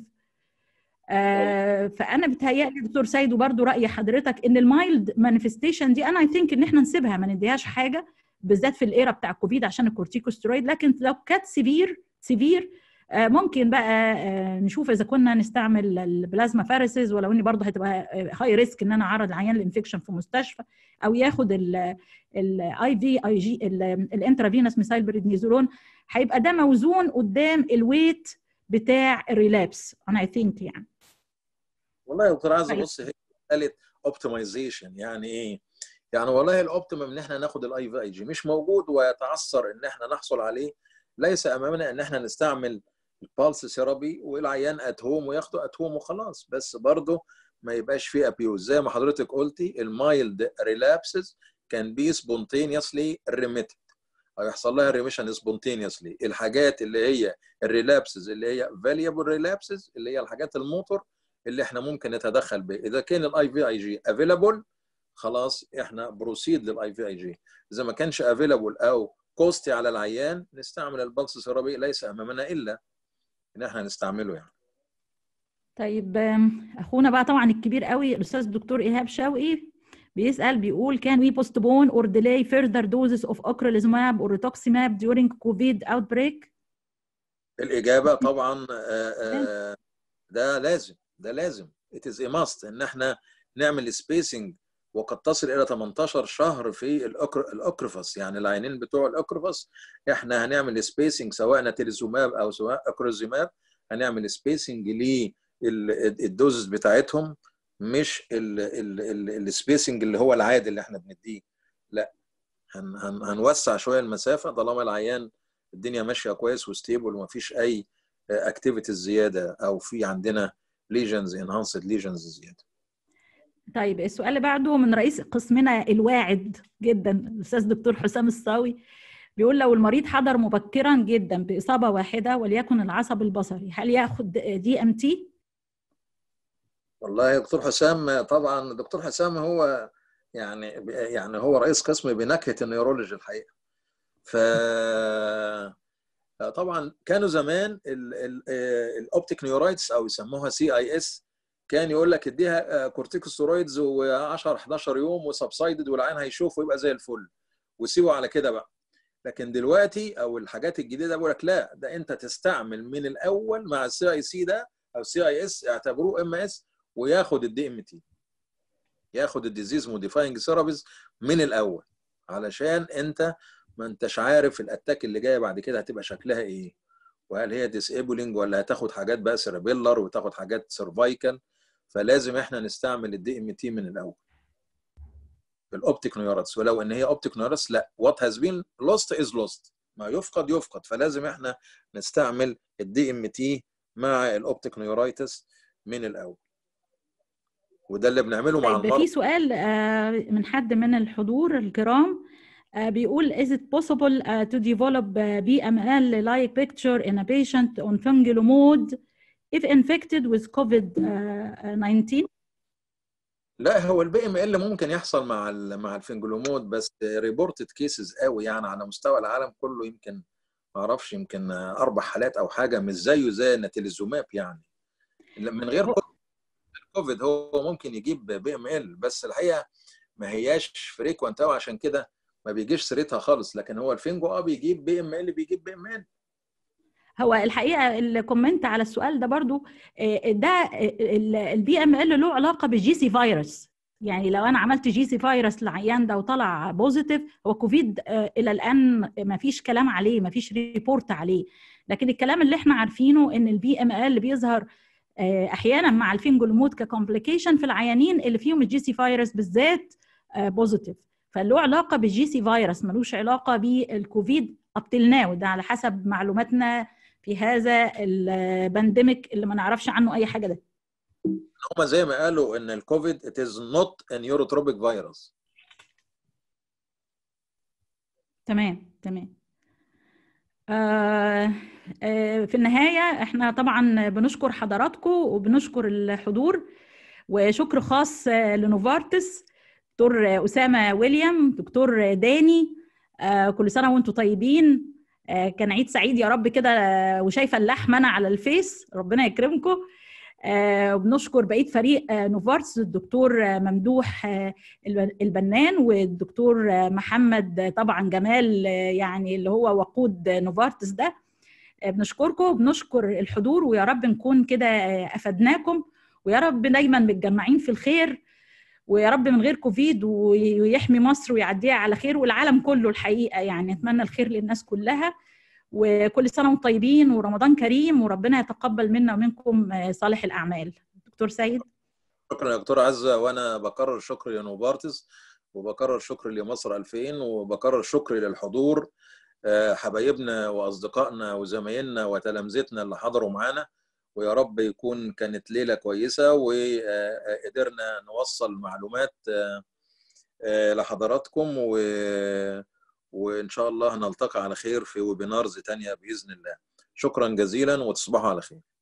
فانا بتهيألي دكتور سيد وبرده راي حضرتك ان المايلد مانيفستيشن دي انا اي ثينك ان احنا نسيبها ما نديهاش حاجه بالذات في الايرا بتاع الكوفيد عشان الكورتيكوسترويد لكن لو كانت سيفير سيفير ممكن بقى نشوف اذا كنا نستعمل البلازما فارسز ولو اني برضه هتبقى هاي ريسك ان انا اعرض العيان لانفكشن في مستشفى او ياخد الاي في اي جي الانترافينوس ميسايل بريدنيزولون هيبقى ده موزون قدام الويت بتاع الريلابس انا اي ثينك يعني والله يا دكتور عايز بص هي قالت اوبتمايزيشن يعني ايه؟ يعني والله الاوبتيمم ان احنا ناخد الاي في اي جي مش موجود ويتعثر ان احنا نحصل عليه ليس امامنا ان احنا نستعمل البالس ثيرابي والعيان ات هوم وياخده ات هوم وخلاص بس برضه ما يبقاش فيه ابيوز زي ما حضرتك قلتي المايلد ريلابسز كان بي سبونتينيوسلي ريميتد او يحصل لها ريميشن سبونتينيوسلي الحاجات اللي هي الريلابسز اللي هي فاليبل ريلابسز اللي هي الحاجات الموتور اللي احنا ممكن نتدخل بها اذا كان الاي في اي جي افيلابل خلاص احنا بروسيد للاي في اي جي اذا ما كانش افيلابل او كوستي على العيان نستعمل البلس ثيرابي ليس امامنا الا ان احنا نستعمله يعني طيب اخونا بقى طبعا الكبير قوي الاستاذ الدكتور ايهاب شوقي بيسال بيقول كان وي postpone or delay further doses of ocrelizumab or rituximab during covid outbreak الاجابه طبعا ده لازم ده لازم it is a must ان احنا نعمل سبيسنج وقد تصل الى 18 شهر في الاكرفس يعني العينين بتوع الاكرفس احنا هنعمل سبيسنج سواء ناتيليزوماب او سواء اكروزيماب هنعمل سبيسنج للدوزز بتاعتهم مش السبيسنج اللي هو العادي اللي احنا بنديه لا هن هن هنوسع شويه المسافه طالما العيان الدنيا ماشيه كويس وستيبل ومفيش اي اكتيفيتيز زياده او في عندنا ليجنز انهانسد ليجنز زياده طيب السؤال اللي بعده من رئيس قسمنا الواعد جدا الاستاذ دكتور حسام الصاوي بيقول لو المريض حضر مبكرا جدا باصابه واحده وليكن العصب البصري هل ياخد دي ام تي؟ والله دكتور حسام طبعا دكتور حسام هو يعني يعني هو رئيس قسم بنكهه النيورولوجي الحقيقه ف طبعا كانوا زمان الاوبتيك نيورايتس او يسموها سي اي اس كان يقول لك اديها كورتيكوستيرويدز و10 11 يوم وسبسايدد والعين هيشوف ويبقى زي الفل وسيبه على كده بقى لكن دلوقتي او الحاجات الجديده بيقول لك لا ده انت تستعمل من الاول مع السي اي سي ده او سي اي اس اعتبروه ام اس وياخد الدي ام تي ياخد الديزيز موديفاينج ثيرابيز من الاول علشان انت ما انتش عارف الاتاك اللي جايه بعد كده هتبقى شكلها ايه وهل هي ديسيبلينج ولا هتاخد حاجات بقى سيربيلر وتاخد حاجات سيرفايكال فلازم احنا نستعمل الدي ام تي من الاول الاوبتيك نيوراتس ولو ان هي اوبتيك نيوراتس لا وات هاز بين لوست از لوست ما يفقد يفقد فلازم احنا نستعمل الدي ام تي مع الاوبتيك نيورايتس من الاول وده اللي بنعمله مع طيب المرضى في سؤال من حد من الحضور الكرام بيقول is it possible to develop BML like picture in a patient on fungal mode if infected with COVID-19 لا هو البي ام ال ممكن يحصل مع ال مع الفنجلومود بس ريبورتد كيسز قوي يعني على مستوى العالم كله يمكن ما اعرفش يمكن اربع حالات او حاجه مش زيه زي الناتيليزوماب يعني من غير كوفيد هو ممكن يجيب بي ام ال بس الحقيقه ما هياش فريكوانت قوي عشان كده ما بيجيش سيرتها خالص لكن هو الفينجو اه بيجيب بي ام ال بيجيب بي ام ال هو الحقيقه الكومنت على السؤال ده برضو ده البي ام ال له علاقه بالجي سي فيروس يعني لو انا عملت جي سي فيروس للعيان ده وطلع بوزيتيف هو كوفيد الى الان ما فيش كلام عليه ما فيش ريبورت عليه لكن الكلام اللي احنا عارفينه ان البي ام ال بيظهر احيانا مع الفينجول مود ككومبليكيشن في العيانين اللي فيهم الجي سي فيروس بالذات بوزيتيف فله علاقه بالجي سي فيروس ملوش علاقه بالكوفيد ابتل ناو ده على حسب معلوماتنا في هذا البانديميك اللي ما نعرفش عنه اي حاجه ده هم زي ما قالوا ان الكوفيد it is not a neurotropic virus تمام تمام آه آه في النهاية احنا طبعا بنشكر حضراتكم وبنشكر الحضور وشكر خاص لنوفارتس دكتور أسامة ويليام دكتور داني آه كل سنة وانتم طيبين كان عيد سعيد يا رب كده وشايفه اللحمه انا على الفيس ربنا يكرمكم وبنشكر بقيه فريق نوفارتس الدكتور ممدوح البنان والدكتور محمد طبعا جمال يعني اللي هو وقود نوفارتس ده بنشكركم بنشكر الحضور ويا رب نكون كده افدناكم ويا رب دايما متجمعين في الخير ويا رب من غير كوفيد ويحمي مصر ويعديها على خير والعالم كله الحقيقه يعني اتمنى الخير للناس كلها وكل سنه وانتم طيبين ورمضان كريم وربنا يتقبل منا ومنكم صالح الاعمال دكتور سيد شكرا يا دكتور عزه وانا بكرر شكري لنوبارتس وبكرر شكري لمصر 2000 وبكرر شكري للحضور حبايبنا واصدقائنا وزمايلنا وتلامذتنا اللي حضروا معانا ويا رب يكون كانت ليله كويسه وقدرنا نوصل معلومات لحضراتكم و... وان شاء الله نلتقي على خير في ويبينارز تانية باذن الله شكرا جزيلا وتصبحوا على خير